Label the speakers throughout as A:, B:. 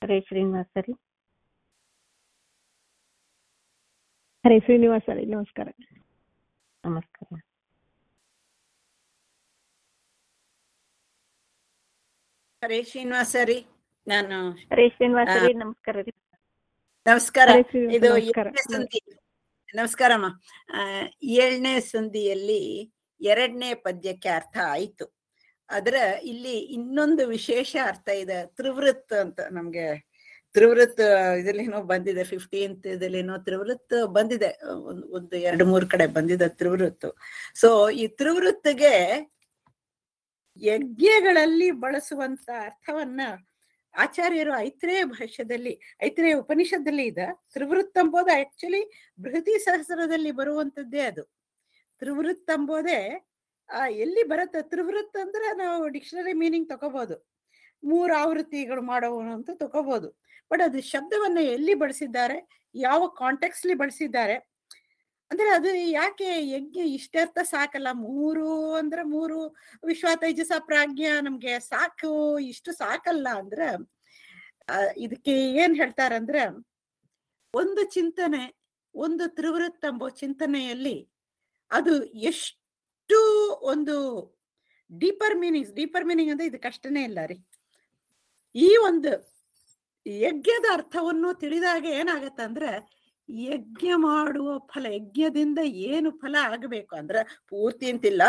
A: ಹರೇ ಶ್ರೀನಿವಾಸ ರೀ
B: ಹರೇ ಶ್ರೀನಿವಾಸ ರೀ ನಮಸ್ಕಾರ
A: ನಮಸ್ಕಾರ
C: ಹರೇ ಶ್ರೀನಿವಾಸ ರೀ ನಾನು
A: ಹರೇ ಶ್ರೀನಿವಾಸ ರೀ ನಮಸ್ಕಾರ ರೀ
C: ನಮಸ್ಕಾರ
B: ಹರೇ ಶ್ರೀನಿವಾಸ,
C: ಇದು
B: ನಮಸ್ಕಾರ.
C: ಏಳನೇ ಸಂಧಿ ನಮಸ್ಕಾರಮ್ಮ ಆ, ಏಳನೇ ಸಂಧಿಯಲ್ಲಿ ಎರಡನೇ ಪದ್ಯಕ್ಕೆ ಅರ್ಥ ಆಯ್ತು ಆದ್ರ ಇಲ್ಲಿ ಇನ್ನೊಂದು ವಿಶೇಷ ಅರ್ಥ ಇದೆ ತ್ರಿವೃತ್ ಅಂತ ನಮ್ಗೆ ತ್ರಿವೃತ್ ಇದ್ರಲ್ಲೇನೋ ಬಂದಿದೆ ಫಿಫ್ಟೀನ್ತ್ ಇದ್ರಲ್ಲೇನೋ ತ್ರಿವೃತ್ ಬಂದಿದೆ ಒಂದು ಒಂದು ಎರಡು ಮೂರು ಕಡೆ ಬಂದಿದೆ ತ್ರಿವೃತ್ತು ಸೊ ಈ ತ್ರಿವೃತ್ತಿಗೆ ಯಜ್ಞಗಳಲ್ಲಿ ಬಳಸುವಂತ ಅರ್ಥವನ್ನ ಆಚಾರ್ಯರು ಐತ್ರೇಯ ಭಾಷ್ಯದಲ್ಲಿ ಐತ್ರೇಯ ಉಪನಿಷತ್ತಲ್ಲಿ ಇದೆ ತ್ರಿವೃತ್ ಎಂಬುದು ಆಕ್ಚುಲಿ ಬೃಹತಿ ಸಹಸ್ರದಲ್ಲಿ ಬರುವಂತದ್ದೇ ಅದು ತ್ರಿವೃತ್ ಎಂಬುದೇ ಆ ಎಲ್ಲಿ ಬರುತ್ತೆ ತ್ರಿವೃತ್ ಅಂದ್ರೆ ನಾವು ಡಿಕ್ಷನರಿ ಮೀನಿಂಗ್ ತಗೋಬಹುದು ಮೂರು ಆವೃತ್ತಿಗಳು ಮಾಡೋವನು ಅಂತ ತಗೋಬಹುದು ಬಟ್ ಅದು ಶಬ್ದವನ್ನ ಎಲ್ಲಿ ಬಳಸಿದ್ದಾರೆ ಯಾವ ಕಾಂಟೆಕ್ಸ್ಲಿ ಬಳಸಿದ್ದಾರೆ ಅಂದ್ರೆ ಅದು ಯಾಕೆ ಯಜ್ಞ ಇಷ್ಟರ್ಥ ಸಾಕಲ್ಲ ಮೂರು ಅಂದ್ರೆ ಮೂರು ವಿಶ್ವ ತೈಜಸ ಪ್ರಾಜ್ಞ ನಮ್ಗೆ ಸಾಕು ಇಷ್ಟು ಸಾಕಲ್ಲ ಅಂದ್ರ ಆ, ಇದಕ್ಕೆ ಏನ್ ಹೇಳ್ತಾರಂದ್ರ ಒಂದು ಚಿಂತನೆ ಒಂದು ತ್ರಿವೃತ್ ಎಂಬ ಚಿಂತನೆಯಲ್ಲಿ ಅದು ಎಷ್ಟು ಒಂದು ಡೀಪರ್ ಮೀನಿಂಗ್ಸ್ ಡೀಪರ್ ಮೀನಿಂಗ್ ಅಂದ್ರೆ ಇದಕ್ಕಷ್ಟನೇ ಇಲ್ಲ ರೀ ಈ ಒಂದು ಯಜ್ಞದ ಅರ್ಥವನ್ನು ತಿಳಿದಾಗ ಏನಾಗತ್ತಂದ್ರೆ ಯಜ್ಞ ಮಾಡುವ ಫಲ ಯಜ್ಞದಿಂದ ಏನು ಫಲ ಆಗಬೇಕು ಅಂದ್ರೆ ಪೂರ್ತಿ ಅಂತಿಲ್ಲ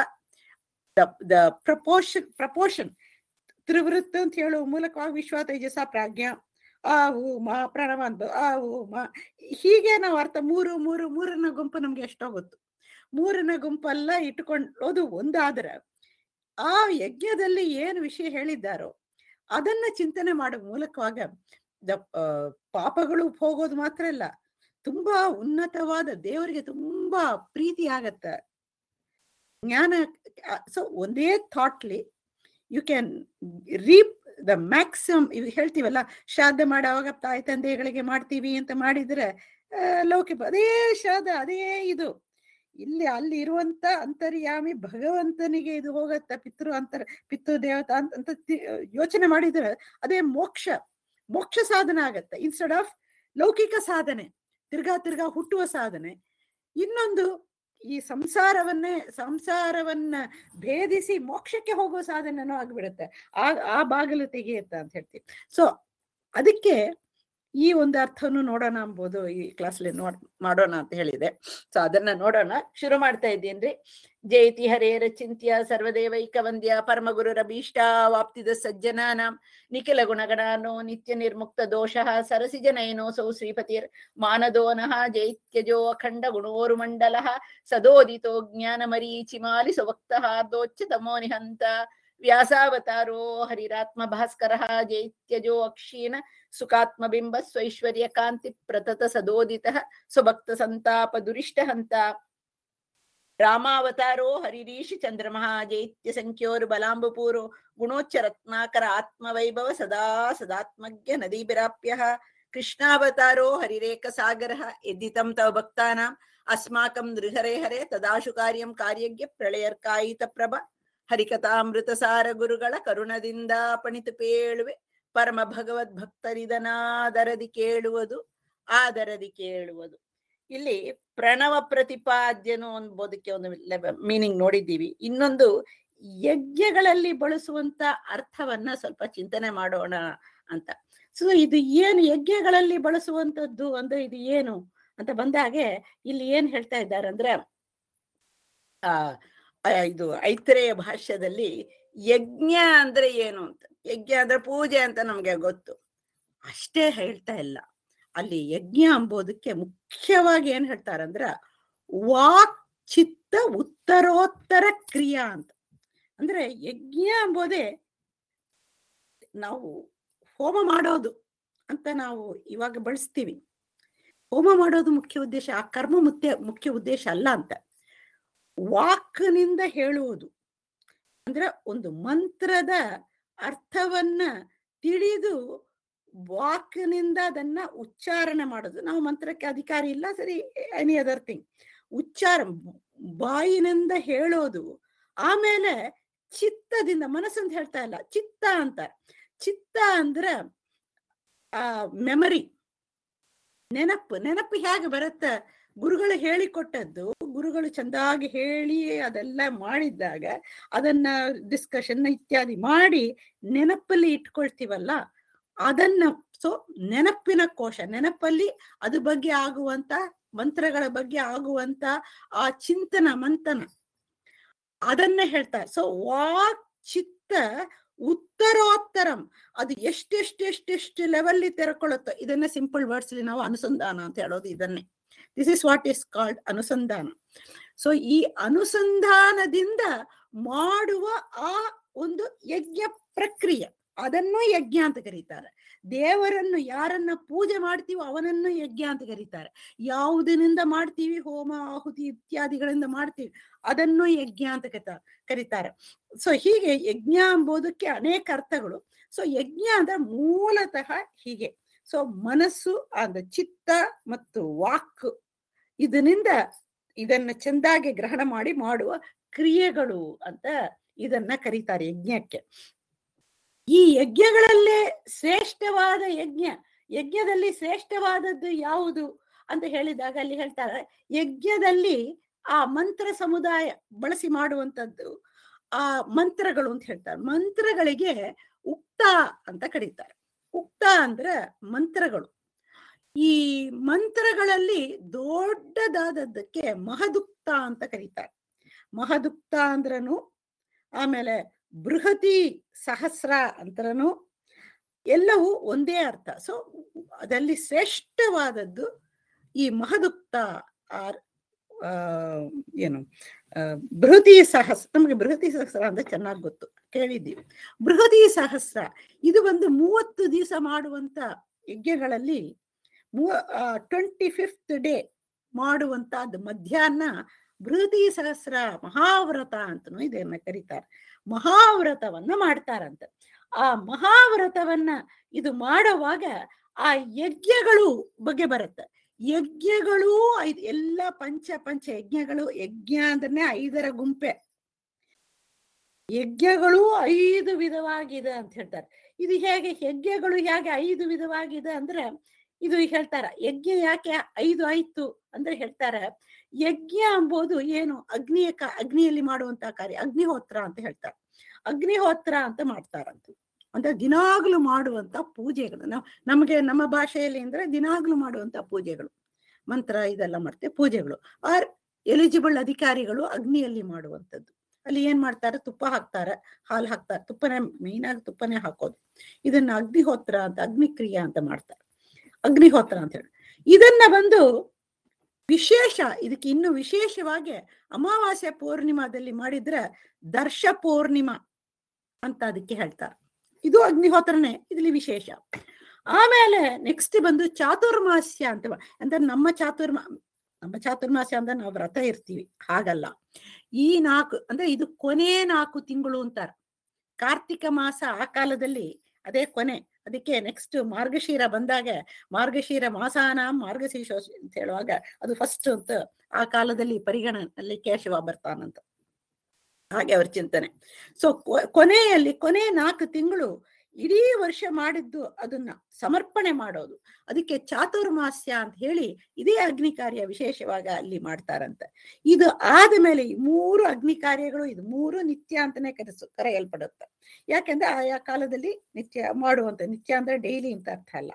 C: ದ ಪ್ರಪೋರ್ಷನ್ ಪ್ರಪೋರ್ಷನ್ ತ್ರಿವೃತ್ತ ಅಂತ ಹೇಳುವ ಮೂಲಕವಾಗಿ ವಿಶ್ವ ತೇಜಸ ಪ್ರಾಜ್ಞ ಆ ಹೂ ಮಾ ಪ್ರಣವ ಅಂತ ಆ ಹೂ ಮಾ ಹೀಗೆ ನಾವು ಅರ್ಥ ಮೂರು ಮೂರು ಮೂರನ ಗುಂಪು ನಮ್ಗೆ ಎಷ್ಟೋ ಗೊತ್ತು ಮೂರನ ಗುಂಪೆಲ್ಲ ಇಟ್ಕೊಳ್ಳೋದು ಒಂದಾದ್ರೆ ಆ ಯಜ್ಞದಲ್ಲಿ ಏನು ವಿಷಯ ಹೇಳಿದ್ದಾರೋ ಅದನ್ನ ಚಿಂತನೆ ಮಾಡೋ ಮೂಲಕವಾಗ ದ ಆ, ಪಾಪಗಳು ಹೋಗೋದು ಮಾತ್ರ ಅಲ್ಲ ತುಂಬಾ ಉನ್ನತವಾದ ದೇವರಿಗೆ ತುಂಬಾ ಪ್ರೀತಿ ಆಗತ್ತ ಜ್ಞಾನ ಸೊ ಒಂದೇ thoughtly you can reap the maximum ಇವ್ ಹೇಳ್ತೀವಲ್ಲ ಶ್ರಾದ್ದ ಮಾಡುವಾಗ ತಾಯಿ ತಂದೆಗಳಿಗೆ ಮಾಡ್ತೀವಿ ಅಂತ ಮಾಡಿದ್ರೆ ಆ, ಲೌಕಿಕ ಅದೇ ಶ್ರಾದ್ದ ಅದೇ ಇದು ಇಲ್ಲಿ ಅಲ್ಲಿ ಇರುವಂತ ಅಂತರ್ಯಾಮಿ ಭಗವಂತನಿಗೆ ಇದು ಹೋಗತ್ತ ಪಿತೃ ಅಂತರ ಪಿತೃ ದೇವತಾ ಅಂತ ಅಂತ ತಿ- ಯೋಚನೆ ಮಾಡಿದ್ರೆ ಅದೇ ಮೋಕ್ಷ ಮೋಕ್ಷ ಸಾಧನ ಆಗತ್ತೆ ಇನ್ಸ್ಟೆಡ್ ಆಫ್ ಲೌಕಿಕ ಸಾಧನೆ ತಿರ್ಗಾ ತಿರ್ಗಾ ಹುಟ್ಟುವ ಸಾಧನೆ ಇನ್ನೊಂದು ಈ ಸಂಸಾರವನ್ನೇ ಸಂಸಾರವನ್ನ ಭೇದಿಸಿ ಮೋಕ್ಷಕ್ಕೆ ಹೋಗುವ ಸಾಧನೆನೂ ಆಗ್ಬಿಡುತ್ತೆ ಆ ಆ ಬಾಗಿಲು ತೆಗೆಯುತ್ತೆ ಅಂತ ಹೇಳ್ತೀವಿ ಸೊ ಅದಕ್ಕೆ ಈ ಒಂದು ಅರ್ಥವನ್ನು ನೋಡೋಣ ಎಂಬುದು ಈ ಕ್ಲಾಸ್ಲಿ ನೋಡ್ ಮಾಡೋಣ ಅಂತ ಹೇಳಿದೆ ಸೊ ಅದನ್ನ ನೋಡೋಣ ಶುರು ಮಾಡ್ತಾ ಇದ್ದೀನ್ರಿ ಜಯತಿ ಹರೇರ ಚಿಂತ್ಯ ಸರ್ವದೇವೈಕ ವಂದ್ಯ ಪರಮ ಗುರುರಭೀಷ್ಟ ವಾಪ್ತಿದ ಸಜ್ಜನಾನಾಂ ನಿಖಿಲ ಗುಣಗಣಾನೋ ನಿತ್ಯ ನಿರ್ಮುಕ್ತ ದೋಷಃ ಸರಸಿಜ ನಯನೋಸೌ ಶ್ರೀಪತಿರ್ ಮಾನದೋನಃ ಜೈತ್ಯಜೋ ಅಖಂಡ ಗುಣೋರುಮಂಡಲಃ ಸದೋದಿತೋ ಜ್ಞಾನ ಮರೀಚಿಮಾಲಿ ಸುವಕ್ತಃ ದೋಚ್ಯತಮೋ ನಿಹಂತ ವ್ಯಾಸಾವತಾರೋ ಹರಿರಾತ್ಮ ಭಾಸ್ಕರಃ ಜೈತ್ಯಜೋ ಅಕ್ಷೀಣ ಸುಖಾತ್ಮಬಿಂಬ ಸ್ವೈಶ್ವರ್ಯ ಕಾಂತಿ ಪ್ರತತ ಸದೋದಿತಃ ಸ್ವಭಕ್ತ ಸಂತಾಪ ದುರಿಷ್ಟ ಹಂತ ರಾಮಾವತಾರೋ ಹರಿರೀಶಿ ಚಂದ್ರಮಃ ಜೈತ್ಯ ಸಂಖ್ಯೋರು ಬಲಾಂಬಪೂರೋ ಗುಣೋಚ್ಚ ರತ್ನಾಕರ ಆತ್ಮವೈಭವ ಸದಾ ಸದಾತ್ಮಜ್ಞ ನದೀಭಿರಾಪ್ಯ ಕೃಷ್ಣಾವತಾರೋ ಹರಿರೇಕ ಸಾಗರ ಎದ್ದಿತಂ ತವ ಭಕ್ತಾನಾಂ ಅಸ್ಮಾಕಂ ನೃಹರೆ ಹರೆ ತದಾಶು ಕಾರ್ಯಂ ಕಾರ್ಯಜ್ಞ ಪ್ರಳಯರ್ಕಾಯಿತ ಪ್ರಭ ಹರಿಕಥಾಮೃತ ಸಾರ ಗುರುಗಳ ಕರುಣದಿಂದ ಪಣಿತು ಪೇಳುವೆ ಪರಮ ಭಗವದ್ ಭಕ್ತರಿದನಾದರದಿ ಕೇಳುವುದು ಆದರದಿ ಕೇಳುವುದು ಇಲ್ಲಿ ಪ್ರಣವ ಪ್ರತಿಪಾದ್ಯನು ಅನ್ಬೋದಕ್ಕೆ ಒಂದು ಮೀನಿಂಗ್ ನೋಡಿದ್ದೀವಿ ಇನ್ನೊಂದು ಯಜ್ಞಗಳಲ್ಲಿ ಬಳಸುವಂತ ಅರ್ಥವನ್ನ ಸ್ವಲ್ಪ ಚಿಂತನೆ ಮಾಡೋಣ ಅಂತ ಸೊ ಇದು ಏನು ಯಜ್ಞಗಳಲ್ಲಿ ಬಳಸುವಂತದ್ದು ಅಂದ್ರೆ ಇದು ಏನು ಅಂತ ಬಂದಾಗೆ ಇಲ್ಲಿ ಏನ್ ಹೇಳ್ತಾ ಇದ್ದಾರೆ ಅಂದ್ರೆ ಆ ಆ, ಇದು ಐತರೇಯ ಭಾಷ್ಯದಲ್ಲಿ ಯಜ್ಞ ಅಂದ್ರೆ ಏನು ಅಂತ ಯಜ್ಞ ಅಂದ್ರೆ ಪೂಜೆ ಅಂತ ನಮ್ಗೆ ಗೊತ್ತು ಅಷ್ಟೇ ಹೇಳ್ತಾ ಇಲ್ಲ ಅಲ್ಲಿ ಯಜ್ಞ ಎಂಬುದಕ್ಕೆ ಮುಖ್ಯವಾಗಿ ಏನ್ ಹೇಳ್ತಾರಂದ್ರ ವಾಕ್ ಚಿತ್ತ ಉತ್ತರೋತ್ತರ ಕ್ರಿಯಾ ಅಂತ ಅಂದ್ರೆ ಯಜ್ಞ ಎಂಬುದೇ ನಾವು ಹೋಮ ಮಾಡೋದು ಅಂತ ನಾವು ಇವಾಗ ಬಳಸ್ತೀವಿ ಹೋಮ ಮಾಡೋದು ಮುಖ್ಯ ಉದ್ದೇಶ ಆ ಕರ್ಮ ಮುಖ್ಯ ಮುಖ್ಯ ಉದ್ದೇಶ ಅಲ್ಲ ಅಂತ ವಾಕ್ನಿಂದ ಹೇಳುವುದು ಅಂದ್ರೆ ಒಂದು ಮಂತ್ರದ ಅರ್ಥವನ್ನ ತಿಳಿದು ವಾಕ್ನಿಂದ ಅದನ್ನ ಉಚ್ಚಾರಣೆ ಮಾಡೋದು ನಾವು ಮಂತ್ರಕ್ಕೆ ಅಧಿಕಾರಿ ಇಲ್ಲ ಸರಿ ಎನಿ ಅದರ್ ಥಿಂಗ್ ಉಚ್ಚಾರ ಬಾಯಿನಿಂದ ಹೇಳೋದು ಆಮೇಲೆ ಚಿತ್ತದಿಂದ ಮನಸ್ಸಂತ ಹೇಳ್ತಾ ಇಲ್ಲ ಚಿತ್ತ ಅಂತ ಚಿತ್ತ ಅಂದ್ರ ಆ ಮೆಮರಿ ನೆನಪು ನೆನಪು ಹೇಗೆ ಬರುತ್ತೆ ಗುರುಗಳು ಹೇಳಿಕೊಟ್ಟದ್ದು ಗುರುಗಳು ಚಂದಾಗಿ ಹೇಳಿ ಅದೆಲ್ಲ ಮಾಡಿದ್ದಾಗ ಅದನ್ನ ಡಿಸ್ಕಷನ್ ಇತ್ಯಾದಿ ಮಾಡಿ ನೆನಪಲ್ಲಿ ಇಟ್ಕೊಳ್ತೀವಲ್ಲ ಅದನ್ನ ಸೊ ನೆನಪಿನ ಕೋಶ ನೆನಪಲ್ಲಿ ಅದ್ರ ಬಗ್ಗೆ ಆಗುವಂತ ಮಂತ್ರಗಳ ಬಗ್ಗೆ ಆಗುವಂತ ಆ ಚಿಂತನ ಮಂಥನ ಅದನ್ನ ಹೇಳ್ತಾರೆ ಸೊ ವಾಕ್ ಚಿತ್ತ ಉತ್ತರೋತ್ತರಂ ಅದು ಎಷ್ಟೆಷ್ಟೆಷ್ಟೆಷ್ಟು ಲೆವೆಲ್ ತೆರಕೊಳ್ಳುತ್ತೋ ಇದನ್ನ ಸಿಂಪಲ್ ವರ್ಡ್ಸ್ ಅಲ್ಲಿ ನಾವು ಅನುಸಂಧಾನ ಅಂತ ಹೇಳೋದು ಇದನ್ನೇ this is what is called ಅನುಸಂಧಾನ ಸೊ ಈ ಅನುಸಂಧಾನದಿಂದ ಮಾಡುವ ಆ ಒಂದು ಯಜ್ಞ ಪ್ರಕ್ರಿಯೆ ಅದನ್ನು ಯಜ್ಞ ಅಂತ ಕರೀತಾರೆ ದೇವರನ್ನು ಯಾರನ್ನ ಪೂಜೆ ಮಾಡ್ತೀವೋ ಅವನನ್ನು ಯಜ್ಞ ಅಂತ ಕರೀತಾರೆ ಯಾವುದರಿಂದ ಮಾಡ್ತೀವಿ ಹೋಮ ಆಹುತಿ ಇತ್ಯಾದಿಗಳಿಂದ ಮಾಡ್ತೀವಿ ಅದನ್ನು ಯಜ್ಞ ಅಂತ ಕರೀತಾರೆ ಕರೀತಾರೆ ಸೊ ಹೀಗೆ ಯಜ್ಞ ಎಂಬುದಕ್ಕೆ ಅನೇಕ ಅರ್ಥಗಳು ಸೊ ಯಜ್ಞ ಅಂದ್ರೆ ಮೂಲತಃ ಹೀಗೆ ಸೊ ಮನಸ್ಸು ಅಂದ ಚಿತ್ತ ಮತ್ತು ವಾಕ್ ಇದರಿಂದ ಇದನ್ನ ಚೆಂದಾಗಿ ಗ್ರಹಣ ಮಾಡಿ ಮಾಡುವ ಕ್ರಿಯೆಗಳು ಅಂತ ಇದನ್ನ ಕರೀತಾರೆ ಯಜ್ಞಕ್ಕೆ ಈ ಯಜ್ಞಗಳಲ್ಲೇ ಶ್ರೇಷ್ಠವಾದ ಯಜ್ಞ ಯಜ್ಞದಲ್ಲಿ ಶ್ರೇಷ್ಠವಾದದ್ದು ಯಾವುದು ಅಂತ ಹೇಳಿದಾಗ ಅಲ್ಲಿ ಹೇಳ್ತಾರೆ ಯಜ್ಞದಲ್ಲಿ ಆ ಮಂತ್ರ ಸಮುದಾಯ ಬಳಸಿ ಮಾಡುವಂತದ್ದು ಆ ಮಂತ್ರಗಳು ಅಂತ ಹೇಳ್ತಾರೆ ಮಂತ್ರಗಳಿಗೆ ಉಕ್ತ ಅಂತ ಕರೀತಾರೆ ಉಕ್ತ ಅಂದ್ರೆ ಮಂತ್ರಗಳು ಈ ಮಂತ್ರಗಳಲ್ಲಿ ದೊಡ್ಡದಾದದ್ದಕ್ಕೆ ಮಹದುಕ್ತ ಅಂತ ಕರೀತಾರೆ ಮಹದುಕ್ತ ಅಂದ್ರನು ಆಮೇಲೆ ಬೃಹತಿ ಸಹಸ್ರ ಅಂತರನು ಎಲ್ಲವೂ ಒಂದೇ ಅರ್ಥ ಸೊ ಅದರಲ್ಲಿ ಶ್ರೇಷ್ಠವಾದದ್ದು ಈ ಮಹದುಕ್ತ ಆರ್ ಆ, ಏನು ಆ, ಬೃಹತಿ ಸಹಸ್ರ ನಮಗೆ ಬೃಹತಿ ಸಹಸ್ರ ಅಂದ್ರೆ ಚೆನ್ನಾಗಿ ಗೊತ್ತು ಕೇಳಿದ್ದೀವಿ ಬೃಹತಿ ಸಹಸ್ರ ಇದು ಒಂದು ಮೂವತ್ತು ದಿವಸ ಮಾಡುವಂತ ಯಜ್ಞಗಳಲ್ಲಿ ಟ್ವೆಂಟಿ ಫಿಫ್ತ್ ಡೇ ಮಾಡುವಂತಹದ್ದು ಮಧ್ಯಾಹ್ನ ಬೃಹತಿ ಸಹಸ್ರ ಮಹಾವ್ರತ ಅಂತನೂ ಇದನ್ನ ಕರೀತಾರೆ ಮಹಾವ್ರತವನ್ನ ಮಾಡ್ತಾರಂತೆ ಆ ಮಹಾವ್ರತವನ್ನ ಇದು ಮಾಡುವಾಗ ಆ ಯಜ್ಞಗಳು ಬಗ್ಗೆ ಬರುತ್ತೆ ಯಜ್ಞಗಳು ಐದು ಎಲ್ಲ ಪಂಚ ಪಂಚ ಯಜ್ಞಗಳು ಯಜ್ಞ ಅಂದ್ರೆ ಐದರ ಗುಂಪೆ ಯಜ್ಞಗಳು ಐದು ವಿಧವಾಗಿದೆ ಅಂತ ಹೇಳ್ತಾರೆ ಇದು ಹೇಗೆ ಯಜ್ಞಗಳು ಹೇಗೆ ಐದು ವಿಧವಾಗಿದೆ ಅಂದ್ರೆ ಇದು ಹೇಳ್ತಾರ ಯಜ್ಞ ಯಾಕೆ ಐದು ಆಯ್ತು ಅಂದ್ರೆ ಹೇಳ್ತಾರ ಯಜ್ಞ ಎಂಬುದು ಏನು ಅಗ್ನಿಯ ಕ- ಅಗ್ನಿಯಲ್ಲಿ ಮಾಡುವಂತ ಕಾರ್ಯ ಅಗ್ನಿಹೋತ್ರ ಅಂತ ಹೇಳ್ತಾರೆ ಅಗ್ನಿಹೋತ್ರ ಅಂತ ಮಾಡ್ತಾರಂತ ಅಂದ್ರೆ ದಿನಾಗ್ಲೂ ಮಾಡುವಂತ ಪೂಜೆಗಳು ನಾವು ನಮಗೆ ನಮ್ಮ ಭಾಷೆಯಲ್ಲಿ ಅಂದ್ರೆ ದಿನಾಗ್ಲೂ ಮಾಡುವಂತ ಪೂಜೆಗಳು ಮಂತ್ರ ಇದೆಲ್ಲ ಮಾಡ್ತೇವೆ ಪೂಜೆಗಳು ಆರ್ ಎಲಿಜಿಬಲ್ ಅಧಿಕಾರಿಗಳು ಅಗ್ನಿಯಲ್ಲಿ ಮಾಡುವಂಥದ್ದು ಅಲ್ಲಿ ಏನ್ ಮಾಡ್ತಾರೆ ತುಪ್ಪ ಹಾಕ್ತಾರೆ ಹಾಲು ಹಾಕ್ತಾರೆ ತುಪ್ಪನೇ ಮೇನ್ ಆಗಿ ತುಪ್ಪನೇ ಹಾಕೋದು ಇದನ್ನ ಅಗ್ನಿಹೋತ್ರ ಅಂತ ಅಗ್ನಿಕ್ರಿಯೆ ಅಂತ ಮಾಡ್ತಾರೆ ಅಗ್ನಿಹೋತ್ರ ಅಂತ ಹೇಳಿ ಇದನ್ನ ಬಂದು ವಿಶೇಷ ಇದಕ್ಕೆ ಇನ್ನು ವಿಶೇಷವಾಗಿ ಅಮಾವಾಸ್ಯ ಪೂರ್ಣಿಮಾದಲ್ಲಿ ಮಾಡಿದ್ರೆ ದರ್ಶ ಪೂರ್ಣಿಮಾ ಅಂತ ಅದಕ್ಕೆ ಹೇಳ್ತಾರೆ ಇದು ಅಗ್ನಿಹೋತ್ರನೇ ಇದ್ರಲ್ಲಿ ವಿಶೇಷ ಆಮೇಲೆ ನೆಕ್ಸ್ಟ್ ಬಂದು ಚಾತುರ್ಮಾಸ್ಯ ಅಂತ ಬ- ಅಂದ್ರೆ ನಮ್ಮ ಚಾತುರ್ಮಾ ನಮ್ಮ ಚಾತುರ್ಮಾಸ್ಯ ಅಂದ್ರೆ ನಾವು ವ್ರತ ಇರ್ತೀವಿ ಹಾಗಲ್ಲ ಈ ನಾಲ್ಕು ಅಂದ್ರೆ ಇದು ಕೊನೆ ನಾಲ್ಕು ತಿಂಗಳು ಅಂತಾರ ಕಾರ್ತಿಕ ಮಾಸ ಆ ಕಾಲದಲ್ಲಿ ಅದೇ ಕೊನೆ ಅದಕ್ಕೆ ನೆಕ್ಸ್ಟ್ ಮಾರ್ಗಶೀರ ಬಂದಾಗ ಮಾರ್ಗಶೀರ ಮಾಸಾನ ಮಾರ್ಗಶೀರ್ಷ ಅಂತ ಹೇಳುವಾಗ ಅದು ಫಸ್ಟ್ ಅಂತ ಆ ಕಾಲದಲ್ಲಿ ಪರಿಗಣನಲ್ಲಿ ಕೇಶವ ಬರ್ತಾನಂತ ಹಾಗೆ ಅವ್ರ ಚಿಂತನೆ ಸೊ ಕೊನೆಯಲ್ಲಿ ಕೊನೆ ನಾಲ್ಕು ತಿಂಗಳು ಇಡೀ ವರ್ಷ ಮಾಡಿದ್ದು ಅದನ್ನ ಸಮರ್ಪಣೆ ಮಾಡೋದು ಅದಕ್ಕೆ ಚಾತುರ್ಮಾಸ್ಯ ಅಂತ ಹೇಳಿ ಇದೇ ಅಗ್ನಿ ಕಾರ್ಯ ವಿಶೇಷವಾಗಿ ಅಲ್ಲಿ ಮಾಡ್ತಾರಂತೆ ಇದು ಆದ್ಮೇಲೆ ಈ ಮೂರು ಅಗ್ನಿ ಕಾರ್ಯಗಳು ಇದು ಮೂರು ನಿತ್ಯ ಅಂತಾನೆ ಕರೆಸು ಕರೆಯಲ್ಪಡುತ್ತೆ ಯಾಕೆಂದ್ರೆ ಆಯಾ ಕಾಲದಲ್ಲಿ ನಿತ್ಯ ಮಾಡುವಂತ ನಿತ್ಯ ಅಂದ್ರೆ ಡೈಲಿ ಅಂತ ಅರ್ಥ ಅಲ್ಲ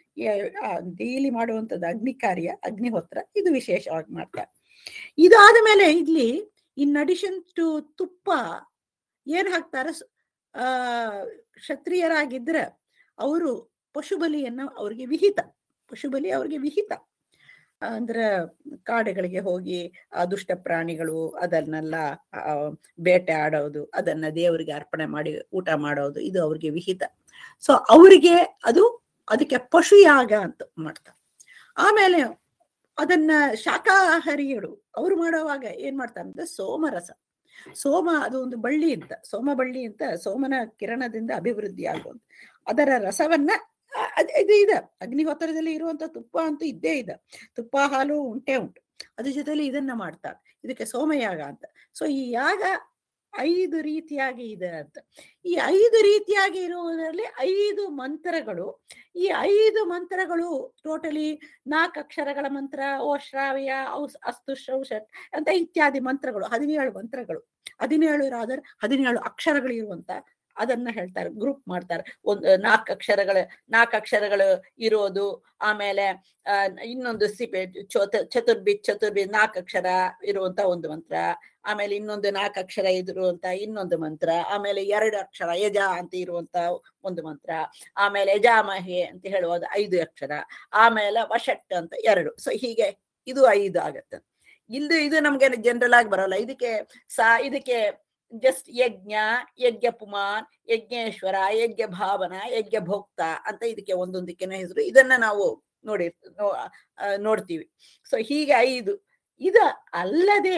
C: ಡೈಲಿ ಮಾಡುವಂಥದ್ದು ಅಗ್ನಿ ಕಾರ್ಯ ಅಗ್ನಿಹೋತ್ರ ಇದು ವಿಶೇಷವಾಗಿ ಮಾಡ್ತಾರೆ ಇದಾದ ಮೇಲೆ ಇಲ್ಲಿ ಇನ್ ಅಡಿಷನ್ ಟು ತುಪ್ಪ ಏನ್ ಹಾಕ್ತಾರೆ ಸ್- ಆ ಕ್ಷತ್ರಿಯರಾಗಿದ್ರೆ ಅವರು ಪಶುಬಲಿಯನ್ನ ಅವ್ರಿಗೆ ವಿಹಿತ ಪಶುಬಲಿ ಅವ್ರಿಗೆ ವಿಹಿತ ಅಂದ್ರೆ ಕಾಡುಗಳಿಗೆ ಹೋಗಿ ಆ ದುಷ್ಟ ಪ್ರಾಣಿಗಳು ಅದನ್ನೆಲ್ಲ ಆ, ಬೇಟೆ ಆಡೋದು ಅದನ್ನ ದೇವರಿಗೆ ಅರ್ಪಣೆ ಮಾಡಿ ಊಟ ಮಾಡೋದು ಇದು ಅವ್ರಿಗೆ ವಿಹಿತ ಸೊ ಅವರಿಗೆ ಅದು ಅದಕ್ಕೆ ಪಶುಯಾಗ ಅಂತ ಮಾಡ್ತಾರೆ ಆಮೇಲೆ ಅದನ್ನ ಶಾಕಾಹಾರಿಗಳು ಅವ್ರು ಮಾಡುವಾಗ ಏನ್ ಮಾಡ್ತಾರೆ ಅಂದ್ರೆ ಸೋಮರಸ ಸೋಮ ಅದು ಒಂದು ಬಳ್ಳಿ ಅಂತ ಸೋಮ ಬಳ್ಳಿ ಅಂತ ಸೋಮನ ಕಿರಣದಿಂದ ಅಭಿವೃದ್ಧಿ ಆಗುವಂತ ಅದರ ರಸವನ್ನ ಆ, ಅದ್- ಇದು ಇದೆ ಅಗ್ನಿಹೋತ್ರದಲ್ಲಿ ಇರುವಂತ ತುಪ್ಪ ಅಂತೂ ಇದ್ದೇ ಇದೆ ತುಪ್ಪ ಹಾಲು ಉಂಟೆ ಉಂಟು ಅದ್ರ ಜೊತೆಲಿ ಇದನ್ನ ಮಾಡ್ತಾರೆ ಇದಕ್ಕೆ ಸೋಮಯಾಗ ಅಂತ ಸೊ ಈ ಯಾಗ ಐದು ರೀತಿಯಾಗಿ ಇದೆ ಅಂತ ಈ ಐದು ರೀತಿಯಾಗಿ ಇರುವುದರಲ್ಲಿ ಐದು ಮಂತ್ರಗಳು ಈ ಐದು ಮಂತ್ರಗಳು ಟೋಟಲಿ ನಾಲ್ಕು ಅಕ್ಷರಗಳ ಮಂತ್ರ ಓ ಶ್ರಾವ್ಯ ಔಸ್ ಅಸ್ತು ಶ್ರೌಷಟ್ ಅಂತ ಇತ್ಯಾದಿ ಮಂತ್ರಗಳು ಹದಿನೇಳು ಮಂತ್ರಗಳು ಹದಿನೇಳು ರಾದರ್ ಹದಿನೇಳು ಅಕ್ಷರಗಳು ಇರುವಂತ ಅದನ್ನ ಹೇಳ್ತಾರೆ ಗ್ರೂಪ್ ಮಾಡ್ತಾರೆ ಒಂದು ನಾಲ್ಕು ಅಕ್ಷರಗಳ ನಾಲ್ಕು ಅಕ್ಷರಗಳು ಇರೋದು ಆಮೇಲೆ ಆ, ಇನ್ನೊಂದು ಸಿಪೆ ಚೋತ ಚತುರ್ಬಿ ಚತುರ್ಬಿ ನಾಲ್ಕು ಅಕ್ಷರ ಇರುವಂತ ಒಂದು ಮಂತ್ರ ಆಮೇಲೆ ಇನ್ನೊಂದು ನಾಲ್ಕು ಅಕ್ಷರ ಇರುವಂತ ಇನ್ನೊಂದು ಮಂತ್ರ ಆಮೇಲೆ ಎರಡು ಅಕ್ಷರ ಯಜ ಅಂತ ಇರುವಂತ ಒಂದು ಮಂತ್ರ ಆಮೇಲೆ ಯಜಾಮಹೆ ಅಂತ ಹೇಳುವುದು ಐದು ಅಕ್ಷರ ಆಮೇಲೆ ವಷಟ್ ಅಂತ ಎರಡು ಸೊ ಹೀಗೆ ಇದು ಐದು ಆಗತ್ತೆ ಇದು ಇದು ನಮ್ಗೆ ಜನರಲ್ ಆಗಿ ಬರೋಲ್ಲ ಇದಕ್ಕೆ ಸಾ ಇದಕ್ಕೆ ಜಸ್ಟ್ ಯಜ್ಞ ಯಜ್ಞ ಪುಮಾನ್ ಯಜ್ಞೇಶ್ವರ ಯಜ್ಞ ಭಾವನ ಯಜ್ಞ ಭೋಕ್ತ ಅಂತ ಇದಕ್ಕೆ ಒಂದೊಂದಕ್ಕೆ ಹೆಸರು ಇದನ್ನ ನಾವು ನೋಡಿ ನೋ- ಆ, ನೋಡ್ತೀವಿ ಸೊ ಹೀಗೆ ಐದು ಇದು ಅಲ್ಲದೆ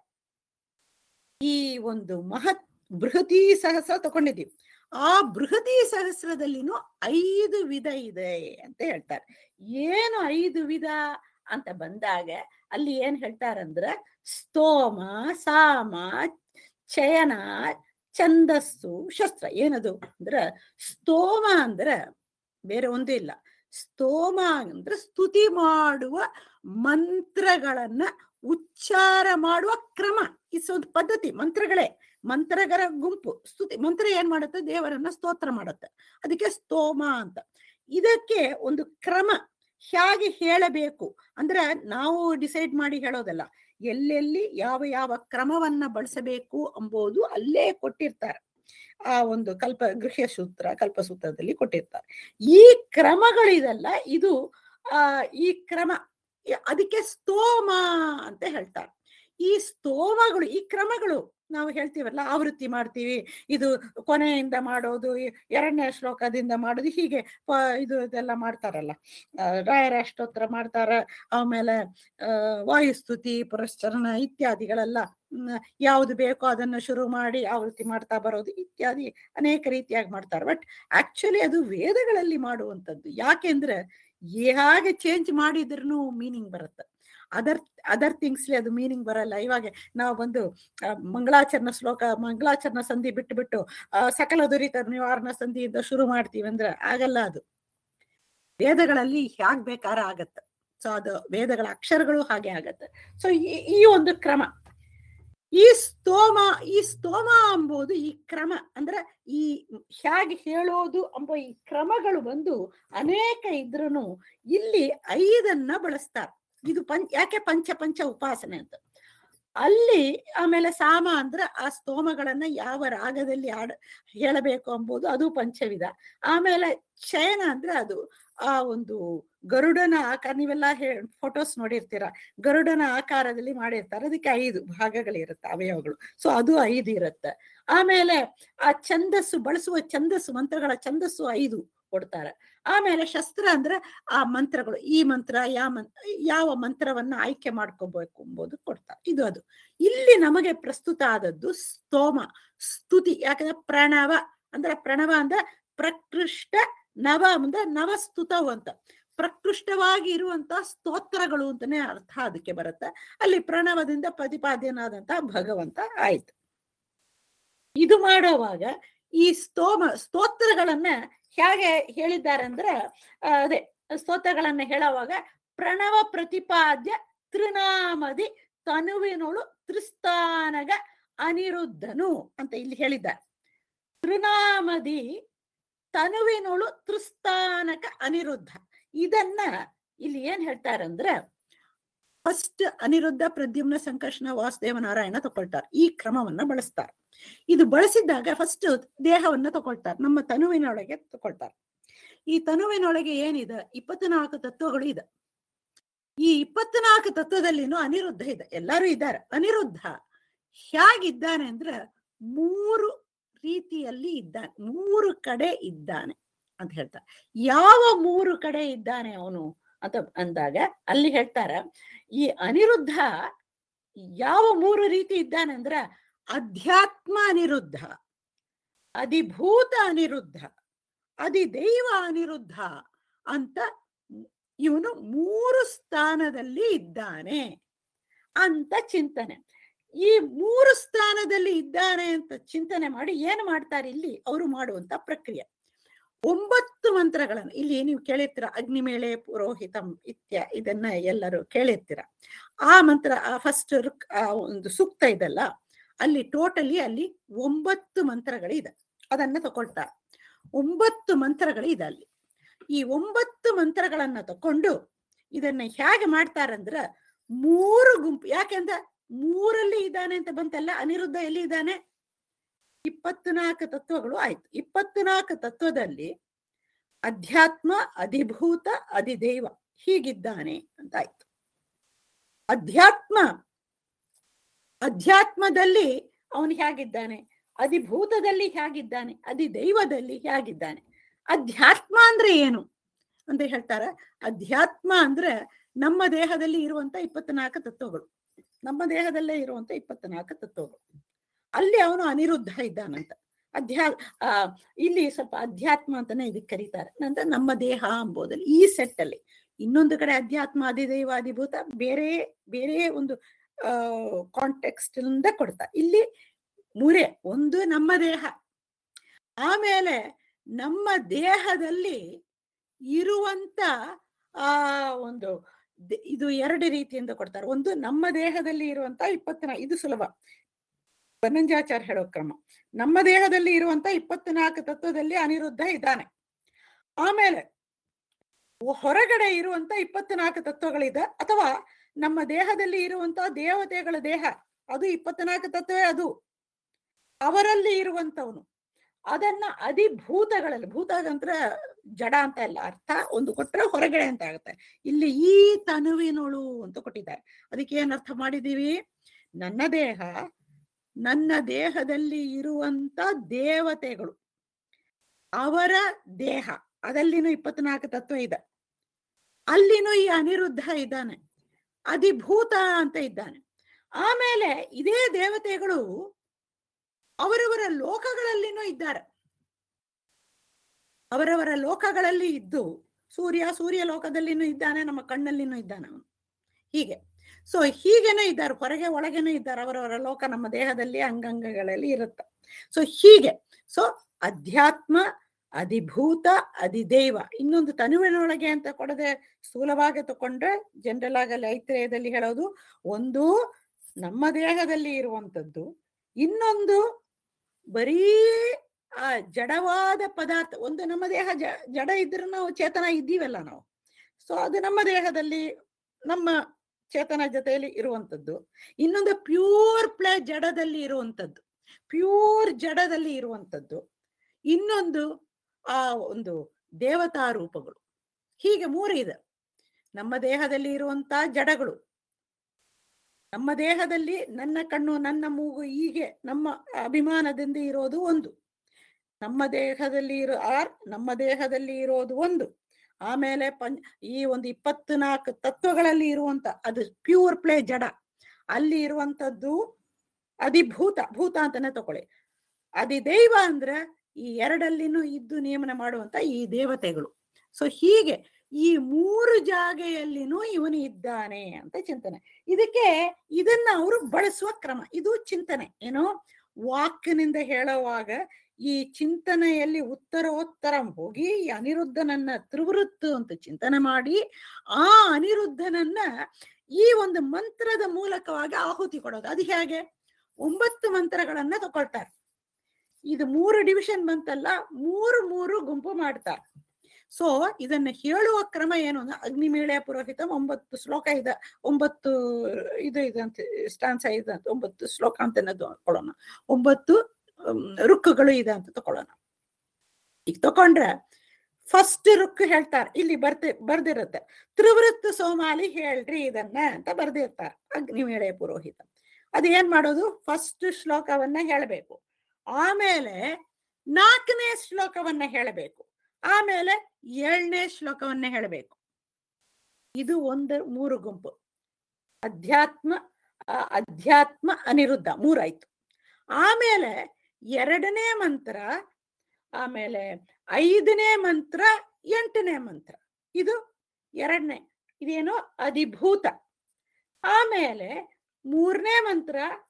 C: ಈ ಒಂದು ಮಹತ್ ಬೃಹತಿ ಸಹಸ್ರ ತಗೊಂಡಿದ್ದೀವಿ ಆ ಬೃಹತಿ ಸಹಸ್ರದಲ್ಲಿನೂ ಐದು ವಿಧ ಇದೆ ಅಂತ ಹೇಳ್ತಾರೆ ಏನು ಐದು ವಿಧ ಅಂತ ಬಂದಾಗ ಅಲ್ಲಿ ಏನ್ ಹೇಳ್ತಾರಂದ್ರ ಸ್ತೋಮ ಸಾಮ ಚಯನ ಛಂದಸ್ಸು ಶಸ್ತ್ರ ಏನದು ಅಂದ್ರ ಸ್ತೋಮ ಅಂದ್ರ ಬೇರೆ ಒಂದೂ ಇಲ್ಲ ಸ್ತೋಮ ಅಂದ್ರೆ ಸ್ತುತಿ ಮಾಡುವ ಮಂತ್ರಗಳನ್ನ ಉಚ್ಚಾರ ಮಾಡುವ ಕ್ರಮ ಇಸ್ ಒಂದು ಪದ್ಧತಿ ಮಂತ್ರಗಳೇ ಮಂತ್ರಗಳ ಗುಂಪು ಸ್ತುತಿ ಮಂತ್ರ ಏನ್ ಮಾಡುತ್ತೆ ದೇವರನ್ನ ಸ್ತೋತ್ರ ಮಾಡುತ್ತೆ ಅದಕ್ಕೆ ಸ್ತೋಮ ಅಂತ ಇದಕ್ಕೆ ಒಂದು ಕ್ರಮ ಹೇಗೆ ಹೇಳಬೇಕು ಅಂದ್ರೆ ನಾವು ಡಿಸೈಡ್ ಮಾಡಿ ಹೇಳೋದಲ್ಲ ಎಲ್ಲೆಲ್ಲಿ ಯಾವ ಯಾವ ಕ್ರಮವನ್ನ ಬಳಸಬೇಕು ಎಂಬುದು ಅಲ್ಲೇ ಕೊಟ್ಟಿರ್ತಾರೆ ಆ ಒಂದು ಕಲ್ಪ ಗೃಹ್ಯ ಸೂತ್ರ ಕಲ್ಪಸೂತ್ರದಲ್ಲಿ ಕೊಟ್ಟಿರ್ತಾರೆ ಈ ಕ್ರಮಗಳಿದಲ್ಲ ಇದು ಆ ಈ ಕ್ರಮ ಇ- ಅದಕ್ಕೆ ಸ್ತೋಮ ಅಂತ ಹೇಳ್ತಾರೆ ಈ ಸ್ತೋಮಗಳು ಈ ಕ್ರಮಗಳು ನಾವು ಹೇಳ್ತೀವಲ್ಲ ಆವೃತ್ತಿ ಮಾಡ್ತೀವಿ ಇದು ಕೊನೆಯಿಂದ ಮಾಡೋದು ಈ ಎರಡನೇ ಶ್ಲೋಕದಿಂದ ಮಾಡೋದು ಹೀಗೆ ಪ- ಇದು ಇದೆಲ್ಲ ಮಾಡ್ತಾರಲ್ಲ ಆ, ರಾಯರ ಅಷ್ಟೋತ್ತರ ಮಾಡ್ತಾರ ಆಮೇಲೆ ಆ ವಾಯುಸ್ತುತಿ ಪುರಶ್ಚರಣ ಇತ್ಯಾದಿಗಳೆಲ್ಲ ಮ್, ಯಾವುದು ಬೇಕೋ ಅದನ್ನ ಶುರು ಮಾಡಿ ಆವೃತ್ತಿ ಮಾಡ್ತಾ ಬರೋದು ಇತ್ಯಾದಿ ಅನೇಕ ರೀತಿಯಾಗಿ ಮಾಡ್ತಾರೆ ಬಟ್ ಆಕ್ಚುಲಿ ಅದು ವೇದಗಳಲ್ಲಿ ಮಾಡುವಂಥದ್ದು ಯಾಕೆಂದ್ರೆ ಹೇಗೆ ಚೇಂಜ್ ಮಾಡಿದ್ರೂ ಮೀನಿಂಗ್ ಬರುತ್ತೆ ಅದರ್ ಅದರ್ ಥಿಂಗ್ಸ್ಲಿ ಅದು ಮೀನಿಂಗ್ ಬರಲ್ಲ ಇವಾಗ ನಾವು ಬಂದು ಆ, ಮಂಗಳಾಚರಣ ಶ್ಲೋಕ ಮಂಗಳಾಚರಣ ಸಂಧಿ ಬಿಟ್ಟು ಬಿಟ್ಟು ಆ, ಸಕಲ ದುರಿತ ನಿವಾರಣ ಸಂಧಿಯಿಂದ ಶುರು ಮಾಡ್ತೀವಿ ಅಂದ್ರೆ ಆಗಲ್ಲ ಅದು ವೇದಗಳಲ್ಲಿ ಹ್ಯಾಗ್ ಬೇಕಾರ ಆಗತ್ತೆ ಸೊ ಅದು ವೇದಗಳ ಅಕ್ಷರಗಳು ಹಾಗೆ ಆಗತ್ತೆ ಸೊ ಈ ಒಂದು ಕ್ರಮ ಈ ಸ್ತೋಮ ಈ ಸ್ತೋಮ ಎಂಬುದು ಈ ಕ್ರಮ ಅಂದ್ರೆ ಈ ಹೇಗೆ ಹೇಳೋದು ಎಂಬ ಈ ಕ್ರಮಗಳು ಬಂದು ಅನೇಕ ಇದ್ರೂ ಇಲ್ಲಿ ಐದನ್ನ ಬಳಸ್ತಾರೆ ಇದು ಪಂಚ ಯಾಕೆ ಪಂಚ ಪಂಚ ಉಪಾಸನೆ ಅಂತ ಅಲ್ಲಿ ಆಮೇಲೆ ಸಾಮ ಅಂದ್ರೆ ಆ ಸ್ತೋಮಗಳನ್ನ ಯಾವ ರಾಗದಲ್ಲಿ ಆಡ ಹೇಳಬೇಕು ಎಂಬುದು ಅದು ಪಂಚವಿಧ ಆಮೇಲೆ ಶಯನ ಅಂದ್ರೆ ಅದು ಆ ಒಂದು ಗರುಡನ ಆಕಾರ ನೀವೆಲ್ಲ ಹೇ ಫೋಟೋಸ್ ನೋಡಿರ್ತೀರ ಗರುಡನ ಆಕಾರದಲ್ಲಿ ಮಾಡಿರ್ತಾರೆ ಅದಕ್ಕೆ ಐದು ಭಾಗಗಳಿರುತ್ತೆ ಅವಯವಗಳು ಸೊ ಅದು ಐದು ಇರುತ್ತೆ ಆಮೇಲೆ ಆ ಛಂದಸ್ಸು ಬಳಸುವ ಛಂದಸ್ಸು ಮಂತ್ರಗಳ ಛಂದಸ್ಸು ಐದು ಕೊಡ್ತಾರೆ ಆಮೇಲೆ ಶಸ್ತ್ರ ಅಂದ್ರೆ ಆ ಮಂತ್ರಗಳು ಈ ಮಂತ್ರ ಯಾವ ಮಂತ್ರ ಯಾವ ಮಂತ್ರವನ್ನ ಆಯ್ಕೆ ಮಾಡ್ಕೋಬೇಕು ಎಂಬುದು ಕೊಡ್ತಾರೆ ಇದು ಅದು ಇಲ್ಲಿ ನಮಗೆ ಪ್ರಸ್ತುತ ಆದದ್ದು ಸ್ತೋಮ ಸ್ತುತಿ ಯಾಕಂದ್ರೆ ಪ್ರಣವ ಅಂದ್ರೆ ಪ್ರಣವ ಅಂದ್ರೆ ಪ್ರಕೃಷ್ಟ ನವ ಅಂದ್ರೆ ನವಸ್ತುತವು ಅಂತ ಪ್ರಕೃಷ್ಟವಾಗಿ ಇರುವಂತ ಸ್ತೋತ್ರಗಳು ಅಂತಾನೆ ಅರ್ಥ ಅದಕ್ಕೆ ಬರುತ್ತೆ ಅಲ್ಲಿ ಪ್ರಣವದಿಂದ ಪ್ರತಿಪಾದ್ಯನಾದಂತಹ ಭಗವಂತ ಆಯ್ತು ಇದು ಮಾಡುವಾಗ ಈ ಸ್ತೋಮ ಸ್ತೋತ್ರಗಳನ್ನ ಹೇಗೆ ಹೇಳಿದ್ದಾರೆ ಅಂದ್ರೆ ಆ, ಅದೇ ಸ್ತೋತ್ರಗಳನ್ನ ಹೇಳುವಾಗ ಪ್ರಣವ ಪ್ರತಿಪಾದ್ಯ ತ್ರಿನಾಮದಿ ತನುವಿನೊಳು ತ್ರಿಸ್ಥಾನಗ ಅನಿರುದ್ಧನು ಅಂತ ಇಲ್ಲಿ ಹೇಳಿದ್ದಾರೆ ತ್ರಿನಾಮದಿ ತನುವಿನೊಳು ತ್ರಿಸ್ಥಾನಕ ಅನಿರುದ್ಧ ಇದನ್ನ ಇಲ್ಲಿ ಏನ್ ಹೇಳ್ತಾರಂದ್ರೆ ಫಸ್ಟ್ ಅನಿರುದ್ಧ ಪ್ರದ್ಯುಮ್ನ ಸಂಕರ್ಷಣ ವಾಸುದೇವ ನಾರಾಯಣ ತಗೊಳ್ತಾರೆ ಈ ಕ್ರಮವನ್ನ ಬಳಸ್ತಾರೆ ಇದು ಬಳಸಿದಾಗ ಫಸ್ಟ್ ದೇಹವನ್ನ ತಗೊಳ್ತಾರೆ ನಮ್ಮ ತನುವಿನೊಳಗೆ ತಗೊಳ್ತಾರೆ ಈ ತನುವಿನೊಳಗೆ ಏನಿದೆ ಇಪ್ಪತ್ನಾಲ್ಕು ತತ್ವಗಳು ಇದೆ ಈ ಇಪ್ಪತ್ನಾಲ್ಕು ತತ್ವದಲ್ಲಿನೂ ಅನಿರುದ್ಧ ಇದೆ ಎಲ್ಲರೂ ಇದ್ದಾರೆ ಅನಿರುದ್ಧ ಹೇಗಿದ್ದಾನೆ ಅಂದ್ರೆ ಮೂರು ರೀತಿಯಲ್ಲಿ ಇದ್ದಾನೆ ಮೂರು ಕಡೆ ಇದ್ದಾನೆ ಅಂತ ಹೇಳ್ತಾರೆ ಯಾವ ಮೂರು ಕಡೆ ಇದ್ದಾನೆ ಅವನು ಅಂತ ಅಂದಾಗ ಅಲ್ಲಿ ಹೇಳ್ತಾರ ಈ ಅನಿರುದ್ಧ ಯಾವ ಮೂರು ರೀತಿ ಇದ್ದಾನೆ ಅಂದ್ರ ಅಧ್ಯಾತ್ಮ ಅನಿರುದ್ಧ ಅಧಿಭೂತ ಅನಿರುದ್ಧ ಅಧಿದೈವ ಅನಿರುದ್ಧ ಅಂತ ಇವನು ಮೂರು ಸ್ಥಾನದಲ್ಲಿ ಇದ್ದಾನೆ ಅಂತ ಚಿಂತನೆ ಈ ಮೂರು ಸ್ಥಾನದಲ್ಲಿ ಇದ್ದಾನೆ ಅಂತ ಚಿಂತನೆ ಮಾಡಿ ಏನು ಮಾಡ್ತಾರೆ ಇಲ್ಲಿ ಅವರು ಮಾಡುವಂತ ಪ್ರಕ್ರಿಯೆ ಒಂಬತ್ತು ಮಂತ್ರಗಳನ್ನು ಇಲ್ಲಿ ನೀವು ಕೇಳಿರ್ತೀರ ಅಗ್ನಿಮೇಳೆ ಪುರೋಹಿತಂ ಇತ್ಯ ಇದನ್ನ ಎಲ್ಲರೂ ಕೇಳಿರ್ತೀರ ಆ ಮಂತ್ರ ಆ ಫಸ್ಟ್ ಆ ಒಂದು ಸೂಕ್ತ ಇದಲ್ಲ ಅಲ್ಲಿ ಟೋಟಲಿ ಅಲ್ಲಿ ಒಂಬತ್ತು ಮಂತ್ರಗಳಿದೆ ಅದನ್ನ ತಗೊಳ್ತಾರೆ ಒಂಬತ್ತು ಮಂತ್ರಗಳು ಇದೆ ಅಲ್ಲಿ ಈ ಒಂಬತ್ತು ಮಂತ್ರಗಳನ್ನ ತಕೊಂಡು ಇದನ್ನ ಹೇಗೆ ಮಾಡ್ತಾರಂದ್ರ ಮೂರು ಗುಂಪು ಯಾಕೆಂದ್ರೆ ಮೂರಲ್ಲಿ ಇದ್ದಾನೆ ಅಂತ ಬಂತಲ್ಲ ಅನಿರುದ್ಧ ಎಲ್ಲಿ ಇದ್ದಾನೆ ಇಪ್ಪತ್ನಾಲ್ಕು ತತ್ವಗಳು ಆಯ್ತು ಇಪ್ಪತ್ನಾಲ್ಕು ತತ್ವದಲ್ಲಿ ಅಧ್ಯಾತ್ಮ ಅಧಿಭೂತ ಅಧಿದೈವ ಹೀಗಿದ್ದಾನೆ ಅಂತ ಆಯ್ತು ಅಧ್ಯಾತ್ಮ ಅಧ್ಯಾತ್ಮದಲ್ಲಿ ಅವನು ಹೇಗಿದ್ದಾನೆ ಅಧಿಭೂತದಲ್ಲಿ ಹೇಗಿದ್ದಾನೆ ಅಧಿದೈವದಲ್ಲಿ ಹೇಗಿದ್ದಾನೆ ಅಧ್ಯಾತ್ಮ ಅಂದ್ರೆ ಏನು ಅಂತ ಹೇಳ್ತಾರ ಅಧ್ಯಾತ್ಮ ಅಂದ್ರೆ ನಮ್ಮ ದೇಹದಲ್ಲಿ ಇರುವಂತ ಇಪ್ಪತ್ನಾಲ್ಕು ತತ್ವಗಳು ನಮ್ಮ ದೇಹದಲ್ಲೇ ಇರುವಂತ ಇಪ್ಪತ್ನಾಲ್ಕು ತತ್ವಗಳು ಅಲ್ಲಿ ಅವನು ಅನಿರುದ್ಧ ಇದ್ದಾನಂತ ಅಧ್ಯಾ ಆ ಇಲ್ಲಿ ಸ್ವಲ್ಪ ಅಧ್ಯಾತ್ಮ ಅಂತಾನೆ ಇದಕ್ಕೆ ಕರೀತಾರೆ ನಂತರ ನಮ್ಮ ದೇಹ ಎಂಬುದಲ್ಲಿ ಈ ಸೆಟ್ ಅಲ್ಲಿ ಇನ್ನೊಂದು ಕಡೆ ಅಧ್ಯಾತ್ಮ ಅಧಿದೈವ ಅಧಿಭೂತ ಬೇರೆ ಬೇರೆ ಒಂದು ಆ ಕಾಂಟೆಕ್ಸ್ಟ್ ಇಂದ ಕೊಡ್ತಾರೆ ಇಲ್ಲಿ ಮೂರೇ ಒಂದು ನಮ್ಮ ದೇಹ ಆಮೇಲೆ ನಮ್ಮ ದೇಹದಲ್ಲಿ ಇರುವಂತ ಆ ಒಂದು ದೆ- ಇದು ಎರಡು ರೀತಿಯಿಂದ ಕೊಡ್ತಾರೆ ಒಂದು ನಮ್ಮ ದೇಹದಲ್ಲಿ ಇರುವಂತ ಇಪ್ಪತ್ತನ ಇದು ಸುಲಭ ಬನ್ನಂಜಾಚಾರ್ ಹೇಳೋ ಕ್ರಮ ನಮ್ಮ ದೇಹದಲ್ಲಿ ಇರುವಂತ ಇಪ್ಪತ್ನಾಲ್ಕು ತತ್ವದಲ್ಲಿ ಅನಿರುದ್ಧ ಇದ್ದಾನೆ ಆಮೇಲೆ ಹೊರಗಡೆ ಇರುವಂತ ಇಪ್ಪತ್ನಾಲ್ಕು ತತ್ವಗಳಿದೆ ಅಥವಾ ನಮ್ಮ ದೇಹದಲ್ಲಿ ಇರುವಂತ ದೇವತೆಗಳ ದೇಹ ಅದು ಇಪ್ಪತ್ನಾಲ್ಕು ತತ್ವೇ ಅದು ಅವರಲ್ಲಿ ಇರುವಂತವನು ಅದನ್ನ ಅಧಿಭೂತಗಳಲ್ಲಿ ಭೂತ ಅಂದ್ರೆ ಜಡ ಅಂತ ಇಲ್ಲ ಅರ್ಥ ಒಂದು ಕೊಟ್ರೆ ಹೊರಗಡೆ ಅಂತ ಆಗುತ್ತೆ ಇಲ್ಲಿ ಈ ತನುವಿನೊಳು ಅಂತ ಕೊಟ್ಟಿದ್ದಾರೆ ಅದಕ್ಕೆ ಏನ್ ಅರ್ಥ ಮಾಡಿದೀವಿ ನನ್ನ ದೇಹ ನನ್ನ ದೇಹದಲ್ಲಿ ಇರುವಂತ ದೇವತೆಗಳು ಅವರ ದೇಹ ಅದಲ್ಲಿನೂ ಇಪ್ಪತ್ನಾಲ್ಕು ತತ್ವ ಇದೆ ಅಲ್ಲಿನೂ ಈ ಅನಿರುದ್ಧ ಇದ್ದಾನೆ ಅಧಿಭೂತ ಅಂತ ಇದ್ದಾನೆ ಆಮೇಲೆ ಇದೇ ದೇವತೆಗಳು ಅವರವರ ಲೋಕಗಳಲ್ಲಿನೂ ಇದ್ದಾರೆ ಅವರವರ ಲೋಕಗಳಲ್ಲಿ ಇದ್ದು ಸೂರ್ಯ ಸೂರ್ಯ ಲೋಕದಲ್ಲಿನೂ ಇದ್ದಾನೆ ನಮ್ಮ ಕಣ್ಣಲ್ಲಿನೂ ಇದ್ದಾನೆ ಅವನು ಹೀಗೆ ಸೊ ಹೀಗೇನೆ ಇದ್ದಾರೆ ಹೊರಗೆ ಒಳಗೇನೆ ಇದ್ದಾರೆ ಅವರವರ ಲೋಕ ನಮ್ಮ ದೇಹದಲ್ಲಿ ಅಂಗಾಂಗಗಳಲ್ಲಿ ಇರುತ್ತೆ ಸೊ ಹೀಗೆ ಸೊ ಅಧ್ಯಾತ್ಮ ಅಧಿಭೂತ ಅಧಿದೈವ ಇನ್ನೊಂದು ತನುವಿನೊಳಗೆ ಅಂತ ಕೊಡದೆ ಸ್ಥೂಲವಾಗಿ ತಕೊಂಡ್ರೆ ಜನರಲ್ ಆಗಿ ಐತ್ರೇಯದಲ್ಲಿ ಹೇಳೋದು ಒಂದು ನಮ್ಮ ದೇಹದಲ್ಲಿ ಇರುವಂತದ್ದು ಇನ್ನೊಂದು ಬರೀ ಆ ಜಡವಾದ ಪದಾರ್ಥ ಒಂದು ನಮ್ಮ ದೇಹ ಜ ಜಡ ಇದ್ರೆ ನಾವು ಚೇತನ ಇದ್ದೀವಲ್ಲ ನಾವು ಸೊ ಅದು ನಮ್ಮ ದೇಹದಲ್ಲಿ ನಮ್ಮ ಚೇತನ ಜೊತೆಯಲ್ಲಿ ಇರುವಂತದ್ದು ಇನ್ನೊಂದು ಪ್ಯೂರ್ ಪ್ಲೇ ಜಡದಲ್ಲಿ ಇರುವಂತದ್ದು ಪ್ಯೂರ್ ಜಡದಲ್ಲಿ ಇರುವಂತದ್ದು ಇನ್ನೊಂದು ಆ ಒಂದು ದೇವತಾ ರೂಪಗಳು ಹೀಗೆ ಮೂರು ಇದೆ ನಮ್ಮ ದೇಹದಲ್ಲಿ ಇರುವಂತ ಜಡಗಳು ನಮ್ಮ ದೇಹದಲ್ಲಿ ನನ್ನ ಕಣ್ಣು ನನ್ನ ಮೂಗು ಹೀಗೆ ನಮ್ಮ ಅಭಿಮಾನದಿಂದ ಇರೋದು ಒಂದು ನಮ್ಮ ದೇಹದಲ್ಲಿ ಇರೋ ಆರ್ ನಮ್ಮ ದೇಹದಲ್ಲಿ ಇರೋದು ಒಂದು ಆಮೇಲೆ ಪಂ ಈ ಒಂದು ಇಪ್ಪತ್ನಾಲ್ಕು ತತ್ವಗಳಲ್ಲಿ ಇರುವಂತ ಅದು ಪ್ಯೂರ್ ಪ್ಲೇ ಜಡ ಅಲ್ಲಿ ಇರುವಂತದ್ದು ಅಧಿಭೂತ ಭೂತ ಅಂತಾನೆ ತಕೊಳ್ಳಿ ಅಧಿದೈವ ಅಂದ್ರೆ ಈ ಎರಡಲ್ಲಿನೂ ಇದ್ದು ನೇಮನ ಮಾಡುವಂತ ಈ ದೇವತೆಗಳು ಸೊ ಹೀಗೆ ಈ ಮೂರು ಜಾಗೆಯಲ್ಲಿನೂ ಇವನು ಇದ್ದಾನೆ ಅಂತ ಚಿಂತನೆ ಇದಕ್ಕೆ ಇದನ್ನ ಅವರು ಬಳಸುವ ಕ್ರಮ ಇದು ಚಿಂತನೆ ಏನೋ ವಾಕ್ನಿಂದ ಹೇಳುವಾಗ ಈ ಚಿಂತನೆಯಲ್ಲಿ ಉತ್ತರೋತ್ತರ ಹೋಗಿ ಈ ಅನಿರುದ್ಧನನ್ನ ತ್ರಿವೃತ್ತು ಅಂತ ಚಿಂತನೆ ಮಾಡಿ ಆ ಅನಿರುದ್ಧನನ್ನ ಈ ಒಂದು ಮಂತ್ರದ ಮೂಲಕವಾಗಿ ಆಹುತಿ ಕೊಡೋದು ಅದು ಹೇಗೆ ಒಂಬತ್ತು ಮಂತ್ರಗಳನ್ನ ತಗೊಳ್ತಾರೆ ಇದು ಮೂರು ಡಿವಿಷನ್ ಬಂತಲ್ಲ ಮೂರು ಮೂರು ಗುಂಪು ಮಾಡ್ತಾರೆ ಸೊ ಇದನ್ನ ಹೇಳುವ ಕ್ರಮ ಏನು ಅಂದ್ರೆ ಅಗ್ನಿಮೇಳೆ ಪುರೋಹಿತ ಒಂಬತ್ತು ಶ್ಲೋಕ ಇದೆ ಒಂಬತ್ತು ಇದು ಇದೆ ಅಂತ ಸ್ಟಾನ್ಸ ಇದೆ ಅಂತ ಒಂಬತ್ತು ಶ್ಲೋಕ ಅಂತ ತಗೊಳ್ಳೋಣ ಒಂಬತ್ತು ರುಕ್ಕುಗಳು ಇದೆ ಅಂತ ತಗೊಳ್ಳೋಣ ಈಗ ತಕೊಂಡ್ರೆ ಫಸ್ಟ್ ರುಕ್ ಹೇಳ್ತಾರೆ ಇಲ್ಲಿ ಬರ್ತಿ ಬರ್ದಿರುತ್ತೆ ತ್ರಿವೃತ್ತ ಸೋಮಾಲಿ ಹೇಳ್ರಿ ಇದನ್ನ ಅಂತ ಬರ್ದಿರ್ತಾರೆ ಅಗ್ನಿಮೇಳೆ ಪುರೋಹಿತ ಅದು ಏನ್ ಮಾಡೋದು ಫಸ್ಟ್ ಶ್ಲೋಕವನ್ನ ಹೇಳಬೇಕು ಆಮೇಲೆ ನಾಲ್ಕನೇ ಶ್ಲೋಕವನ್ನ ಹೇಳಬೇಕು ಆಮೇಲೆ ಏಳನೇ ಶ್ಲೋಕವನ್ನ ಹೇಳಬೇಕು ಇದು ಒಂದು ಮೂರು ಗುಂಪು ಅಧ್ಯಾತ್ಮ ಅಧ್ಯಾತ್ಮ ಅನಿರುದ್ಧ ಮೂರಾಯ್ತು ಆಮೇಲೆ ಎರಡನೇ ಮಂತ್ರ ಆಮೇಲೆ ಐದನೇ ಮಂತ್ರ ಎಂಟನೇ ಮಂತ್ರ ಇದು ಎರಡನೇ ಇದೇನು ಅಧಿಭೂತ ಆಮೇಲೆ ಮೂರನೇ ಮಂತ್ರ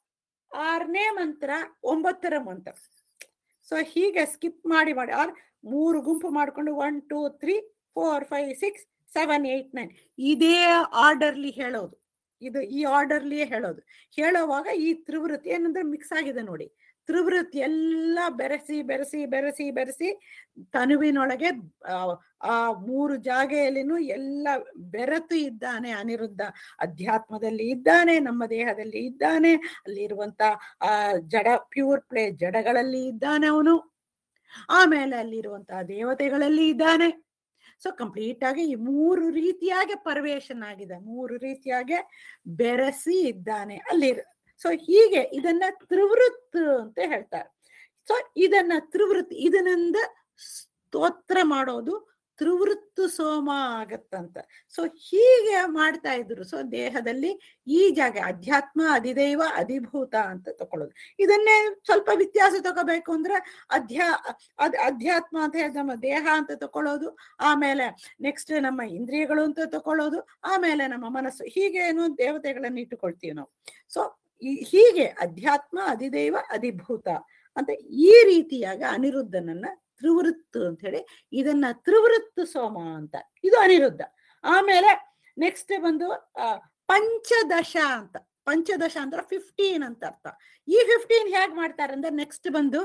C: ಆರನೇ ಮಂತ್ರ ಒಂಬತ್ತರ ಮಂತ್ರ ಸೊ ಹೀಗೆ ಸ್ಕಿಪ್ ಮಾಡಿ ಮಾಡಿ ಆರ್ ಮೂರು ಗುಂಪು ಮಾಡಿಕೊಂಡು one two three four five six seven eight nine ಇದೇ ಆರ್ಡರ್ಲಿ ಹೇಳೋದು ಇದು ಈ ಆರ್ಡರ್ಲಿಯೇ ಹೇಳೋದು ಹೇಳುವಾಗ ಈ ತ್ರಿವೃತ್ತಿ ಏನಂದ್ರೆ ಮಿಕ್ಸ್ ಆಗಿದೆ ನೋಡಿ ತ್ರಿವೃತ್ತಿ ಎಲ್ಲ ಬೆರೆಸಿ ಬೆರೆಸಿ ಬೆರೆಸಿ ಬೆರೆಸಿ ತನುವಿನೊಳಗೆ ಆ, ಆ ಮೂರು ಜಾಗೆಯಲ್ಲಿನೂ ಎಲ್ಲ ಬೆರೆತು ಇದ್ದಾನೆ ಅನಿರುದ್ಧ ಅಧ್ಯಾತ್ಮದಲ್ಲಿ ಇದ್ದಾನೆ ನಮ್ಮ ದೇಹದಲ್ಲಿ ಇದ್ದಾನೆ ಅಲ್ಲಿರುವಂತ ಆ ಜಡ ಪ್ಯೂರ್ ಪ್ಲೇ ಜಡಗಳಲ್ಲಿ ಇದ್ದಾನೆ ಅವನು ಆಮೇಲೆ ಅಲ್ಲಿರುವಂತಹ ದೇವತೆಗಳಲ್ಲಿ ಇದ್ದಾನೆ ಸೊ ಕಂಪ್ಲೀಟ್ ಆಗಿ ಈ ಮೂರು ರೀತಿಯಾಗಿ ಪರ್ವೇಶನ್ ಆಗಿದೆ ಮೂರು ರೀತಿಯಾಗಿ ಬೆರೆಸಿ ಇದ್ದಾನೆ ಅಲ್ಲಿ ಸೊ ಹೀಗೆ ಇದನ್ನ ತ್ರಿವೃತ್ ಅಂತ ಹೇಳ್ತಾರೆ ಸೊ ಇದನ್ನ ತ್ರಿವೃತ್ ಇದರಿಂದ ಸ್ತೋತ್ರ ಮಾಡೋದು ತ್ರಿವೃತ್ತು ಸೋಮ ಆಗತ್ತಂತ ಸೊ ಹೀಗೆ ಮಾಡ್ತಾ ಇದ್ರು ಸೊ ದೇಹದಲ್ಲಿ ಈ ಜಾಗ ಅಧ್ಯಾತ್ಮ ಅಧಿದೈವ ಅಧಿಭೂತ ಅಂತ ತಕೊಳ್ಳೋದು ಇದನ್ನೇ ಸ್ವಲ್ಪ ವ್ಯತ್ಯಾಸ ತಗೋಬೇಕು ಅಂದ್ರೆ ಅಧ್ಯ ಅದ್ ಅಧ್ಯಾತ್ಮ ಅಂತ ಹೇಳಿದ್ರೆ ನಮ್ಮ ದೇಹ ಅಂತ ತಕೊಳ್ಳೋದು ಆಮೇಲೆ ನೆಕ್ಸ್ಟ್ ನಮ್ಮ ಇಂದ್ರಿಯಗಳು ಅಂತ ತಕೊಳ್ಳೋದು ಆಮೇಲೆ ನಮ್ಮ ಮನಸ್ಸು ಹೀಗೆ ಏನು ದೇವತೆಗಳನ್ನ ಇಟ್ಟುಕೊಳ್ತೀವಿ ನಾವು ಸೊ ಹೀಗೆ ಅಧ್ಯಾತ್ಮ ಅಧಿದೈವ ಅಧಿಭೂತ ಅಂತ ಈ ರೀತಿಯಾಗಿ ಅನಿರುದ್ಧನನ್ನ ತ್ರಿವೃತ್ತು ಅಂತ ಹೇಳಿ ಇದನ್ನ ತ್ರಿವೃತ್ತು ಸೋಮ ಅಂತ ಇದು ಅನಿರುದ್ಧ ಆಮೇಲೆ ನೆಕ್ಸ್ಟ್ ಬಂದು ಆ, ಪಂಚದಶ ಅಂತ ಪಂಚದಶ ಅಂದ್ರೆ ಫಿಫ್ಟೀನ್ ಅಂತ ಅರ್ಥ ಈ ಫಿಫ್ಟೀನ್ ಹೇಗ್ ಮಾಡ್ತಾರೆ ಅಂದ್ರೆ ನೆಕ್ಸ್ಟ್ ಬಂದು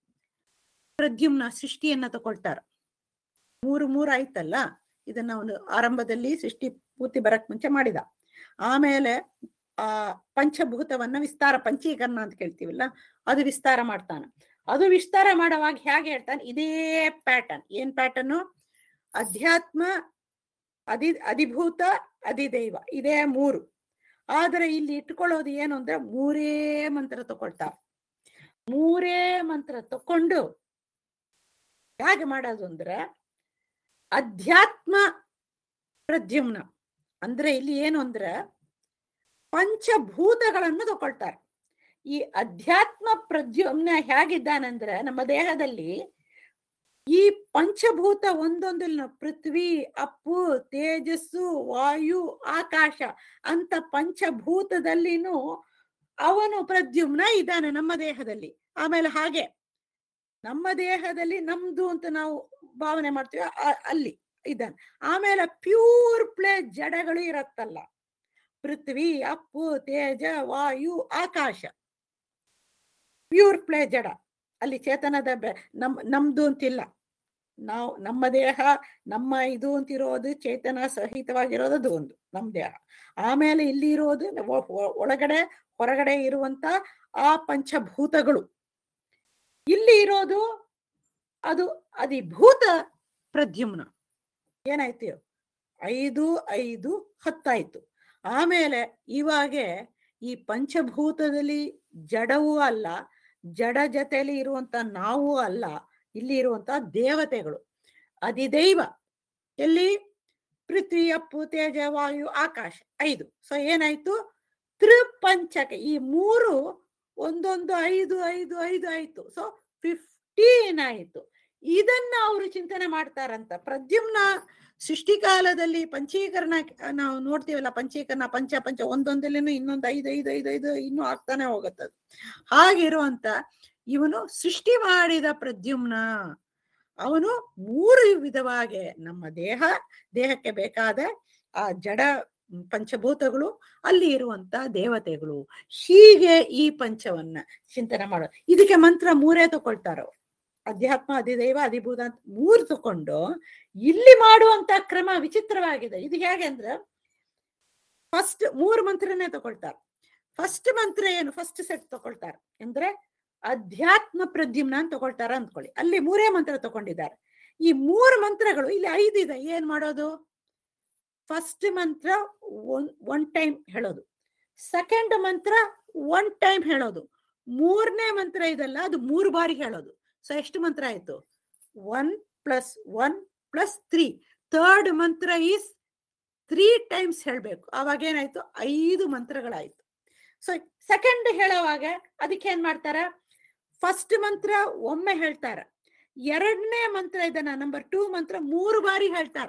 C: ಪ್ರದ್ಯುಮ್ನ ಸೃಷ್ಟಿಯನ್ನ ತಗೊಳ್ತಾರ ಮೂರು ಮೂರು ಆಯ್ತಲ್ಲ ಇದನ್ನ ಅವನು ಆರಂಭದಲ್ಲಿ ಸೃಷ್ಟಿ ಪೂರ್ತಿ ಬರಕ್ ಮುಂಚೆ ಮಾಡಿದ ಆಮೇಲೆ ಆ ಪಂಚಭೂತವನ್ನ ವಿಸ್ತಾರ ಪಂಚೀಕರಣ ಅಂತ ಕೇಳ್ತೀವಲ್ಲ ಅದು ವಿಸ್ತಾರ ಮಾಡ್ತಾನೆ ಅದು ವಿಸ್ತಾರ ಮಾಡುವಾಗ ಹೇಗೆ ಹೇಳ್ತಾನೆ ಇದೇ ಪ್ಯಾಟರ್ನ್ ಏನ್ ಪ್ಯಾಟರ್ನು ಅಧ್ಯಾತ್ಮ ಅಧಿ ಅಧಿಭೂತ ಅಧಿದೈವ ಇದೇ ಮೂರು ಆದ್ರೆ ಇಲ್ಲಿ ಇಟ್ಕೊಳ್ಳೋದು ಏನು ಅಂದ್ರೆ ಮೂರೇ ಮಂತ್ರ ತಗೊಳ್ತಾರೆ ಮೂರೇ ಮಂತ್ರ ತಕೊಂಡು ಹೇಗೆ ಮಾಡೋದು ಅಂದ್ರೆ ಅಧ್ಯಾತ್ಮ ಪ್ರದ್ಯುಮ್ನ ಅಂದ್ರೆ ಇಲ್ಲಿ ಏನು ಅಂದ್ರೆ ಪಂಚಭೂತಗಳನ್ನು ತಗೊಳ್ತಾರೆ ಈ ಅಧ್ಯಾತ್ಮ ಪ್ರದ್ಯುಮ್ನ ಹೇಗಿದ್ದಾನಂದ್ರೆ ನಮ್ಮ ದೇಹದಲ್ಲಿ ಈ ಪಂಚಭೂತ ಒಂದೊಂದಿಲ್ಲ ಪೃಥ್ವಿ ಅಪ್ಪು ತೇಜಸ್ಸು ವಾಯು ಆಕಾಶ ಅಂತ ಪಂಚಭೂತದಲ್ಲಿನೂ ಅವನು ಪ್ರದ್ಯುಮ್ನ ಇದ್ದಾನೆ ನಮ್ಮ ದೇಹದಲ್ಲಿ ಆಮೇಲೆ ಹಾಗೆ ನಮ್ಮ ದೇಹದಲ್ಲಿ ನಮ್ದು ಅಂತ ನಾವು ಭಾವನೆ ಮಾಡ್ತೀವಿ ಆ- ಅಲ್ಲಿ ಇದ್ದಾನೆ ಆಮೇಲೆ ಪ್ಯೂರ್ ಪ್ಲೇ ಜಡಗಳು ಇರತ್ತಲ್ಲ ಪೃಥ್ವಿ ಅಪ್ಪು ತೇಜ ವಾಯು ಆಕಾಶ ಪ್ಯೂರ್ ಪ್ಲೇ ಜಡ ಅಲ್ಲಿ ಚೇತನದ ಬೆ- ನಮ್ ನಮ್ದು ಅಂತಿಲ್ಲ ನಾವು ನಮ್ಮ ದೇಹ ನಮ್ಮ ಇದು ಅಂತಿರೋದು ಚೇತನ ಸಹಿತವಾಗಿರೋದು ಅದು ಒಂದು ನಮ್ಮ ದೇಹ ಆಮೇಲೆ ಇಲ್ಲಿ ಇರೋದು ಒ- ಒ- ಒಳಗಡೆ ಹೊರಗಡೆ ಇರುವಂತ ಆ ಪಂಚಭೂತಗಳು ಇಲ್ಲಿ ಇರೋದು ಅದು ಅಧಿಭೂತ ಪ್ರದ್ಯುಮ್ನ ಏನಾಯ್ತು ಐದು ಐದು ಹತ್ತಾಯ್ತು ಆಮೇಲೆ ಇವಾಗೆ ಈ ಪಂಚಭೂತದಲ್ಲಿ ಜಡವೂ ಅಲ್ಲ ಜಡ ಜೊತೆಲಿ ಇರುವಂತ ನಾವು ಅಲ್ಲ ಇಲ್ಲಿ ಇರುವಂತ ದೇವತೆಗಳು ಅಧಿದೈವ ಎಲ್ಲಿ ಪೃಥ್ವಿ ಅಪ್ಪು ತೇಜ ವಾಯು ಆಕಾಶ ಐದು ಸೊ ಏನಾಯ್ತು ತ್ರಿಪಂಚಕ ಈ ಮೂರು ಒಂದೊಂದು ಐದು ಐದು ಐದು ಆಯ್ತು ಸೊ ಫಿಫ್ಟೀನ್ ಆಯ್ತು ಇದನ್ನ ಅವರು ಚಿಂತನೆ ಮಾಡ್ತಾರಂತ ಪ್ರದ್ಯುಮ್ನ ಸೃಷ್ಟಿಕಾಲದಲ್ಲಿ ಪಂಚೀಕರಣ ನಾವು ನೋಡ್ತೀವಲ್ಲ ಪಂಚೀಕರಣ ಪಂಚ ಪಂಚ ಒಂದೊಂದಲ್ಲಿನೂ ಇನ್ನೊಂದು ಐದು ಐದು ಐದು ಐದು ಇನ್ನೂ ಆಗ್ತಾನೆ ಹೋಗುತ್ತದು ಹಾಗಿರುವಂತ ಇವನು ಸೃಷ್ಟಿ ಮಾಡಿದ ಪ್ರದ್ಯುಮ್ನ ಅವನು ಮೂರು ವಿಧವಾಗಿ ನಮ್ಮ ದೇಹ ದೇಹಕ್ಕೆ ಬೇಕಾದ ಆ ಜಡ ಪಂಚಭೂತಗಳು ಅಲ್ಲಿ ಇರುವಂತ ದೇವತೆಗಳು ಹೀಗೆ ಈ ಪಂಚವನ್ನ ಚಿಂತನೆ ಮಾಡೋ ಇದಕ್ಕೆ ಮಂತ್ರ ಮೂರೇ ತಗೊಳ್ತಾರ ಅವ್ರು. ಅಧ್ಯಾತ್ಮ ಅಧಿದೈವ ಅಧಿಭೂತ ಅಂತ ಮೂರು ತಕೊಂಡು ಇಲ್ಲಿ ಮಾಡುವಂತ ಕ್ರಮ ವಿಚಿತ್ರವಾಗಿದೆ ಇದು ಹೇಗೆ ಅಂದ್ರೆ ಫಸ್ಟ್ ಮೂರು ಮಂತ್ರನೇ ತಗೊಳ್ತಾರೆ ಫಸ್ಟ್ ಮಂತ್ರ ಏನು ಫಸ್ಟ್ ಸೆಟ್ ತಗೊಳ್ತಾರೆ ಅಂದ್ರೆ ಅಧ್ಯಾತ್ಮ ಪ್ರದ್ಯುಮ್ನ ಅಂತ ತಗೊಳ್ತಾರ ಅಂದ್ಕೊಳ್ಳಿ ಅಲ್ಲಿ ಮೂರೇ ಮಂತ್ರ ತಗೊಂಡಿದ್ದಾರೆ ಈ ಮೂರು ಮಂತ್ರಗಳು ಇಲ್ಲಿ ಐದು ಇದೆ ಏನ್ ಮಾಡೋದು ಫಸ್ಟ್ ಮಂತ್ರ ಒನ್ ಒನ್ ಟೈಮ್ ಹೇಳೋದು ಸೆಕೆಂಡ್ ಮಂತ್ರ ಒನ್ ಟೈಮ್ ಹೇಳೋದು ಮೂರನೇ ಮಂತ್ರ ಇದಲ್ಲ ಅದು ಮೂರು ಬಾರಿ ಹೇಳೋದು ಸೊ ಎಷ್ಟು ಮಂತ್ರ ಆಯ್ತು one plus one plus three third mantra is three times ಹೇಳ್ಬೇಕು ಅವಾಗ ಏನಾಯ್ತು ಐದು ಮಂತ್ರಗಳಾಯ್ತು ಸೊ ಸೆಕೆಂಡ್ ಹೇಳೋವಾಗ ಅದಕ್ಕೆ ಏನ್ ಮಾಡ್ತಾರ ಫಸ್ಟ್ ಮಂತ್ರ ಒಮ್ಮೆ ಹೇಳ್ತಾರ ಎರಡನೇ ಮಂತ್ರ ಇದನ್ನ ನಂಬರ್ ಟೂ ಮಂತ್ರ ಮೂರು ಬಾರಿ ಹೇಳ್ತಾರ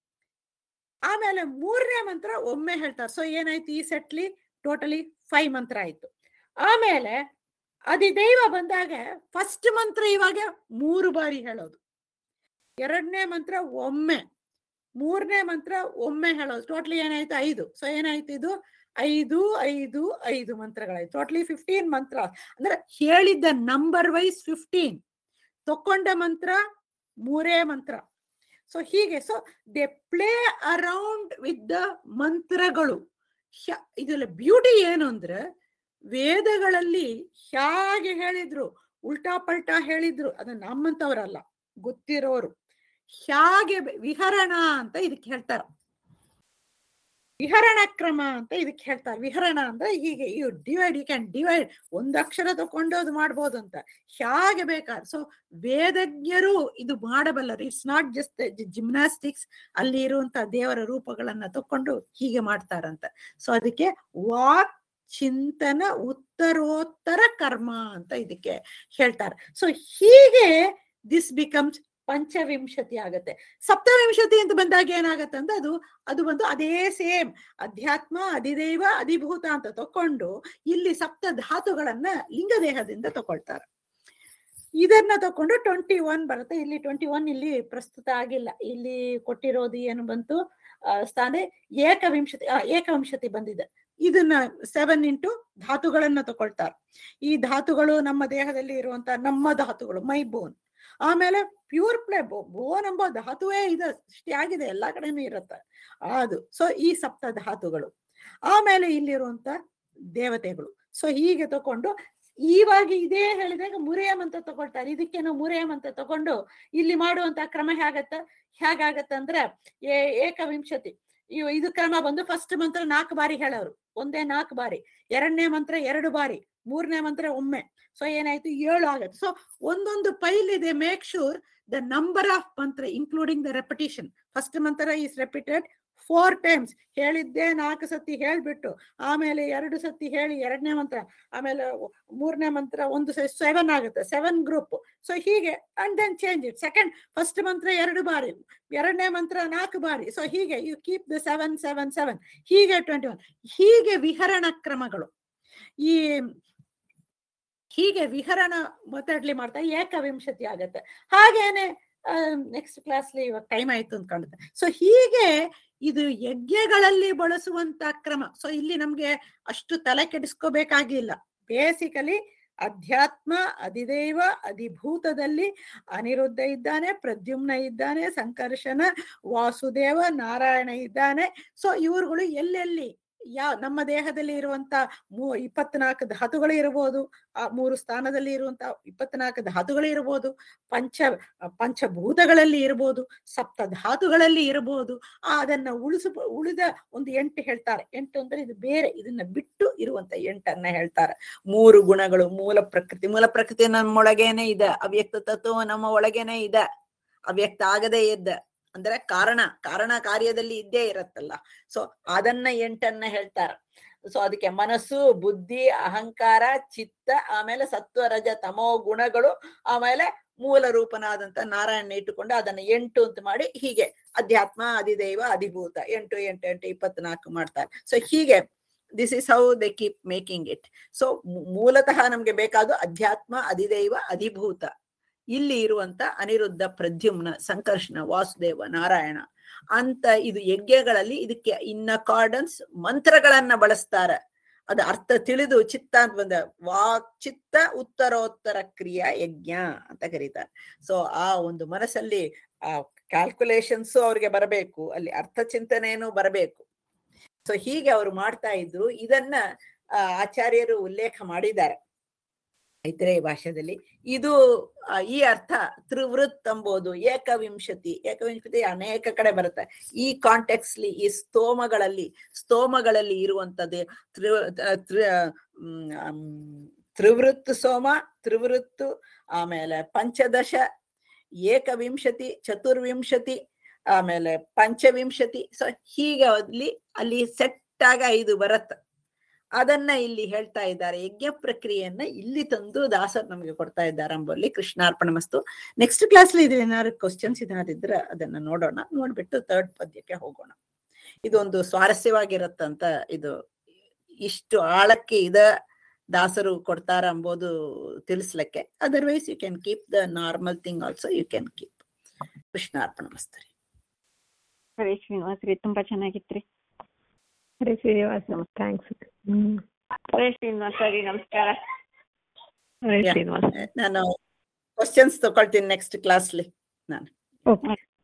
C: ಆಮೇಲೆ ಮೂರನೇ ಮಂತ್ರ ಒಮ್ಮೆ ಹೇಳ್ತಾರೆ ಸೊ ಏನಾಯ್ತು ಈ ಸೆಟ್ಲಿ ಟೋಟಲಿ ಫೈವ್ ಮಂತ್ರ ಆಯ್ತು ಆಮೇಲೆ ಅಧಿದೈವ ಬಂದಾಗ ಫಸ್ಟ್ ಮಂತ್ರ ಇವಾಗ ಮೂರು ಬಾರಿ ಹೇಳೋದು ಎರಡನೇ ಮಂತ್ರ ಒಮ್ಮೆ ಮೂರನೇ ಮಂತ್ರ ಒಮ್ಮೆ ಹೇಳೋದು ಟೋಟ್ಲಿ ಏನಾಯ್ತು ಐದು ಸೊ ಏನಾಯ್ತು ಇದು ಐದು ಐದು ಐದು ಮಂತ್ರಗಳಾಯ್ತು ಟೋಟ್ಲಿ ಫಿಫ್ಟೀನ್ ಮಂತ್ರ ಅಂದ್ರೆ ಹೇಳಿದ್ದ ನಂಬರ್ ವೈಸ್ ಫಿಫ್ಟೀನ್ ತಕೊಂಡ ಮಂತ್ರ ಮೂರೇ ಮಂತ್ರ ಸೊ ಹೀಗೆ so they play around with the ಮಂತ್ರಗಳು ಹ್ಯ- ಇದ್ರಲ್ಲಿ ಬ್ಯೂಟಿ ಏನು ಅಂದ್ರೆ ವೇದಗಳಲ್ಲಿ ಹೇಗೆ ಹೇಳಿದ್ರು ಉಲ್ಟಾ ಪಲ್ಟಾ ಹೇಳಿದ್ರು ಅದು ನಮ್ಮಂತವ್ರಲ್ಲ ಗೊತ್ತಿರೋರು ಹೇಗೆ ಬೆ- ವಿಹರಣ ಅಂತ ಇದಕ್ಕೆ ಹೇಳ್ತಾರ ವಿಹರಣ ಕ್ರಮ ಅಂತ ಇದಕ್ಕೆ ಹೇಳ್ತಾರೆ ವಿಹರಣ ಅಂದ್ರೆ ಹೀಗೆ you divide you can divide ಒಂದು ಅಕ್ಷರ ತಕೊಂಡು ಅದು ಮಾಡ್ಬೋದು ಅಂತ ಹೇಗೆ ಬೇಕಾದ್ರೆ ಸೊ ವೇದಜ್ಞರು ಇದು ಮಾಡಬಲ್ಲರು ಇಟ್ಸ್ ನಾಟ್ ಜಸ್ಟ್ ಜಿಮ್ನಾಸ್ಟಿಕ್ಸ್ ಅಲ್ಲಿ ಇರುವಂತ ದೇವರ ರೂಪಗಳನ್ನ ತಕೊಂಡು ಹೀಗೆ ಮಾಡ್ತಾರಂತ ಸೊ ಅದಕ್ಕೆ ವಾಕ್ ಚಿಂತನ ಉತ್ತರೋತ್ತರ ಕರ್ಮ ಅಂತ ಇದಕ್ಕೆ ಹೇಳ್ತಾರೆ ಸೊ ಹೀಗೆ ದಿಸ್ ಬಿಕಮ್ಸ್ ಪಂಚವಿಂಶತಿ ಆಗತ್ತೆ ಸಪ್ತವಿಂಶತಿ ಅಂತ ಬಂದಾಗ ಏನಾಗತ್ತೆ ಅಂದ್ರೆ ಅದು ಅದು ಬಂದು ಅದೇ ಸೇಮ್ ಅಧ್ಯಾತ್ಮ ಅಧಿದೈವ ಅಧಿಭೂತ ಅಂತ ತಕೊಂಡು ಇಲ್ಲಿ ಸಪ್ತ ಧಾತುಗಳನ್ನ ಲಿಂಗದೇಹದಿಂದ ತಕೊಳ್ತಾರೆ ಇದನ್ನ ತಕೊಂಡು ಟ್ವೆಂಟಿ ಒನ್ ಬರುತ್ತೆ ಇಲ್ಲಿ ಟ್ವೆಂಟಿ ಒನ್ ಇಲ್ಲಿ ಪ್ರಸ್ತುತ ಆಗಿಲ್ಲ ಇಲ್ಲಿ ಕೊಟ್ಟಿರೋದು ಏನು ಬಂತು ಆ, ಸ್ಥಾನ ಏಕವಿಂಶತಿ ಆ, ಏಕವಿಂಶತಿ ಬಂದಿದೆ ಇದನ್ನ ಸೆವೆನ್ ಇಂಟು ಧಾತುಗಳನ್ನ ತಕೊಳ್ತಾರೆ ಈ ಧಾತುಗಳು ನಮ್ಮ ದೇಹದಲ್ಲಿ ಇರುವಂತ ನಮ್ಮ ಧಾತುಗಳು ಮೈ ಬೋನ್ ಆಮೇಲೆ ಪ್ಯೂರ್ ಪ್ಲೇ ಬೋನ್ ಎಂಬ ಧಾತುವೇ ಇದೆ ಸೃಷ್ಟಿ ಆಗಿದೆ ಎಲ್ಲಾ ಕಡೆನೂ ಇರುತ್ತೆ ಅದು ಸೊ ಈ ಸಪ್ತ ಧಾತುಗಳು ಆಮೇಲೆ ಇಲ್ಲಿರುವಂತ ದೇವತೆಗಳು ಸೊ ಹೀಗೆ ತಕೊಂಡು ಇವಾಗ ಇದೇ ಹೇಳಿದಾಗ ಮುರಿಯಂ ಅಂತ ತಗೊಳ್ತಾರೆ ಇದಕ್ಕೇನೋ ಮುರಿಯಂ ಅಂತ ತಕೊಂಡು ಇಲ್ಲಿ ಮಾಡುವಂತ ಕ್ರಮ ಹೇಗತ್ತ ಹೇಗಾಗತ್ತ ಅಂದ್ರೆ ಏ- ಏಕವಿಂಶತಿ ಇವ್- ಇದು ಕ್ರಮ ಬಂದು ಫಸ್ಟ್ ಮಂತ್ರ ನಾಲ್ಕು ಬಾರಿ ಹೇಳೋರು ಒಂದೇ ನಾಲ್ಕು ಬಾರಿ ಎರಡನೇ ಮಂತ್ರ ಎರಡು ಬಾರಿ ಮೂರನೇ ಮಂತ್ರ ಒಮ್ಮೆ ಸೊ ಏನಾಯ್ತು ಏಳು ಆಗತ್ತೆ ಸೊ ಒಂದೊಂದು ಪೈಲ್ ಇದೆ make sure the number of mantra including the repetition first mantra is repeated four times ಹೇಳಿದ್ದೆ ನಾಲ್ಕು ಸತಿ ಹೇಳ್ಬಿಟ್ಟು ಆಮೇಲೆ ಎರಡು ಸತಿ ಹೇಳಿ ಎರಡನೇ ಮಂತ್ರ ಆಮೇಲೆ ಮೂರನೇ ಮಂತ್ರ ಒಂದು ಸೆವೆನ್ ಆಗುತ್ತೆ ಸೆವೆನ್ ಗ್ರೂಪ್ ಸೊ ಹೀಗೆ and then change it second first mantra ಎರಡು ಬಾರಿ ಎರಡನೇ ಮಂತ್ರ ನಾಲ್ಕು ಬಾರಿ ಸೊ ಹೀಗೆ you keep the seven seven seven ಹೀಗೆ ಟ್ವೆಂಟಿ ಒನ್ ಹೀಗೆ ವಿಹರಣ ಕ್ರಮಗಳು ಈ ಹೀಗೆ ವಿಹರಣ ಮೊದಲೇ ಮಾಡ್ತಾ ಏಕವಿಂಶತಿ ಆಗತ್ತೆ ಹಾಗೇನೆ ನೆಕ್ಸ್ಟ್ ಕ್ಲಾಸ್ಲಿ ಇವಾಗ ಟೈಮ್ ಆಯ್ತು ಅಂತ ಕಾಣುತ್ತೆ ಸೊ ಹೀಗೆ ಇದು ಯಜ್ಞಗಳಲ್ಲಿ ಬಳಸುವಂತ ಕ್ರಮ ಸೊ ಇಲ್ಲಿ ನಮ್ಗೆ ಅಷ್ಟು ತಲೆ ಕೆಡಿಸ್ಕೋಬೇಕಾಗಿಲ್ಲ ಬೇಸಿಕಲಿ ಅಧ್ಯಾತ್ಮ ಅಧಿದೈವ ಅಧಿಭೂತದಲ್ಲಿ ಅನಿರುದ್ಧ ಇದ್ದಾನೆ ಪ್ರದ್ಯುಮ್ನ ಇದ್ದಾನೆ ಸಂಕರ್ಷಣ ವಾಸುದೇವ ನಾರಾಯಣ ಇದ್ದಾನೆ ಸೊ ಇವ್ರುಗಳು ಎಲ್ಲೆಲ್ಲಿ ಯಾ ನಮ್ಮ ದೇಹದಲ್ಲಿ ಇರುವಂತ ಮೂ ಇಪ್ಪತ್ನಾಲ್ಕು ಧಾತುಗಳು ಇರಬಹುದು ಆ ಮೂರು ಸ್ಥಾನದಲ್ಲಿ ಇರುವಂತ ಇಪ್ಪತ್ನಾಲ್ಕು ಧಾತುಗಳು ಇರಬಹುದು ಪಂಚ ಪಂಚಭೂತಗಳಲ್ಲಿ ಇರಬಹುದು ಸಪ್ತ ಧಾತುಗಳಲ್ಲಿ ಇರಬಹುದು ಆ ಅದನ್ನ ಉಳಿಸು ಉಳಿದ ಒಂದು ಎಂಟು ಹೇಳ್ತಾರೆ ಎಂಟು ಅಂದ್ರೆ ಇದು ಬೇರೆ ಇದನ್ನ ಬಿಟ್ಟು ಇರುವಂತ ಎಂಟನ್ನ ಹೇಳ್ತಾರೆ ಮೂರು ಗುಣಗಳು ಮೂಲ ಪ್ರಕೃತಿ ಮೂಲ ಪ್ರಕೃತಿ ನಮ್ಮೊಳಗೇನೆ ಇದೆ ಅವ್ಯಕ್ತ ತತ್ವ ನಮ್ಮ ಒಳಗೇನೆ ಇದೆ ಅವ್ಯಕ್ತ ಆಗದೇ ಇದ್ದ ಅಂದ್ರೆ ಕಾರಣ ಕಾರಣ ಕಾರ್ಯದಲ್ಲಿ ಇದ್ದೇ ಇರತ್ತಲ್ಲ ಸೊ ಅದನ್ನ ಎಂಟನ್ನ ಹೇಳ್ತಾರ ಸೊ ಅದಕ್ಕೆ ಮನಸ್ಸು ಬುದ್ಧಿ ಅಹಂಕಾರ ಚಿತ್ತ ಆಮೇಲೆ ಸತ್ವ ರಜ ತಮೋ ಗುಣಗಳು ಆಮೇಲೆ ಮೂಲ ರೂಪನಾದಂತ ನಾರಾಯಣ ಇಟ್ಟುಕೊಂಡು ಅದನ್ನ ಎಂಟು ಅಂತ ಮಾಡಿ ಹೀಗೆ ಅಧ್ಯಾತ್ಮ ಅಧಿದೈವ ಅಧಿಭೂತ ಎಂಟು ಎಂಟು ಎಂಟು ಇಪ್ಪತ್ನಾಲ್ಕು ಮಾಡ್ತಾರೆ ಸೊ ಹೀಗೆ this is how they keep making it so ಮೂಲತಃ ನಮ್ಗೆ ಬೇಕಾದ ಅಧ್ಯಾತ್ಮ ಅಧಿದೈವ ಅಧಿಭೂತ ಇಲ್ಲಿ ಇರುವಂತ ಅನಿರುದ್ಧ ಪ್ರದ್ಯುಮ್ನ ಸಂಕರ್ಷಣ ವಾಸುದೇವ ನಾರಾಯಣ ಅಂತ ಇದು ಯಜ್ಞಗಳಲ್ಲಿ ಇದಕ್ಕೆ ಇನ್ ಅಕಾರ್ಡೆನ್ಸ್ ಮಂತ್ರಗಳನ್ನ ಬಳಸ್ತಾರ ಅದು ಅರ್ಥ ತಿಳಿದು ಚಿತ್ತ ಅಂತ ಬಂದ ವಾಕ್ ಚಿತ್ತ ಉತ್ತರೋತ್ತರ ಕ್ರಿಯಾ ಯಜ್ಞ ಅಂತ ಕರೀತಾರೆ ಸೊ ಆ ಒಂದು ಮನಸ್ಸಲ್ಲಿ ಆ ಕ್ಯಾಲ್ಕುಲೇಷನ್ಸ್ ಅವ್ರಿಗೆ ಬರಬೇಕು ಅಲ್ಲಿ ಅರ್ಥ ಚಿಂತನೆಯನ್ನು ಬರಬೇಕು ಸೊ ಹೀಗೆ ಅವರು ಮಾಡ್ತಾ ಇದ್ರು ಇದನ್ನ ಆ, ಆಚಾರ್ಯರು ಉಲ್ಲೇಖ ಮಾಡಿದ್ದಾರೆ ಐತರೇಯ ಭಾಷೆಯಲ್ಲಿ ಇದು ಆ, ಈ ಅರ್ಥ ತ್ರಿವೃತ್ ಎಂಬುದು ಏಕವಿಂಶತಿ ಏಕವಿಂಶತಿ ಅನೇಕ ಕಡೆ ಬರುತ್ತೆ ಈ ಕಾಂಟೆಕ್ಸ್ಲಿ ಈ ಸ್ತೋಮಗಳಲ್ಲಿ ಸ್ತೋಮಗಳಲ್ಲಿ ಇರುವಂತದ್ದು ತ್ರಿ ತ್ರಿ ಮ್, ಅಮ್, ತ್ರಿವೃತ್ ಸೋಮ ತ್ರಿವೃತ್ತು ಆಮೇಲೆ ಪಂಚದಶ ಏಕವಿಂಶತಿ ಚತುರ್ವಿಂಶತಿ ಆಮೇಲೆ ಪಂಚವಿಂಶತಿ ಸೊ ಹೀಗೆ ಅಲ್ಲಿ ಅಲ್ಲಿ ಸೆಟ್ ಆಗ ಐದು ಬರತ್ತ ಅದನ್ನ ಇಲ್ಲಿ ಹೇಳ್ತಾ ಇದ್ದಾರೆ ಯಜ್ಞ ಪ್ರಕ್ರಿಯೆಯನ್ನ ಇಲ್ಲಿ ತಂದು ದಾಸರ್ ನಮಗೆ ಕೊಡ್ತಾ ಇದ್ದಾರೆ ಅಂಬಲ್ಲಿ ಕೃಷ್ಣಾರ್ಪಣ ಮಸ್ತು ನೆಕ್ಸ್ಟ್ ಕ್ಲಾಸ್ಲಿ ಇದು ಏನಾದ್ರು ಕ್ವಶನ್ಸ್ ಏನಾದಿದ್ರೆ ಅದನ್ನ ನೋಡೋಣ ನೋಡ್ಬಿಟ್ಟು ಥರ್ಡ್ ಪದ್ಯಕ್ಕೆ ಹೋಗೋಣ ಇದೊಂದು ಸ್ವಾರಸ್ಯವಾಗಿರತ್ತಂತ ಇದು ಇಷ್ಟು ಆಳಕ್ಕೆ ಇದ ದಾಸರು ಕೊಡ್ತಾರ ಅಂಬೋದು ತಿಳಿಸ್ಲಿಕ್ಕೆ otherwise you can keep the normal thing also you can keep ಕೃಷ್ಣಾರ್ಪಣ ಮಸ್ತರಿ
A: ಹರೇ ಶ್ರೀನಿವಾಸ ರೀ ತುಂಬಾ ಚೆನ್ನಾಗಿತ್ರಿ
B: ಹರೇ ಶ್ರೀನಿವಾಸ ಥ್ಯಾಂಕ್ಸ್ ಹ್ಮ್
A: ಹರೇ ಶ್ರೀನಿವಾಸ ರೀ ನಮಸ್ಕಾರ
B: ಹರೇ
C: Yeah.
B: ಶ್ರೀನಿವಾಸ
C: ನಾನು ಕ್ವಶನ್ಸ್ ತಗೊಳ್ತೀನಿ ನೆಕ್ಸ್ಟ್ ಕ್ಲಾಸ್ಲಿ ನಾನು
B: ಓಕೆ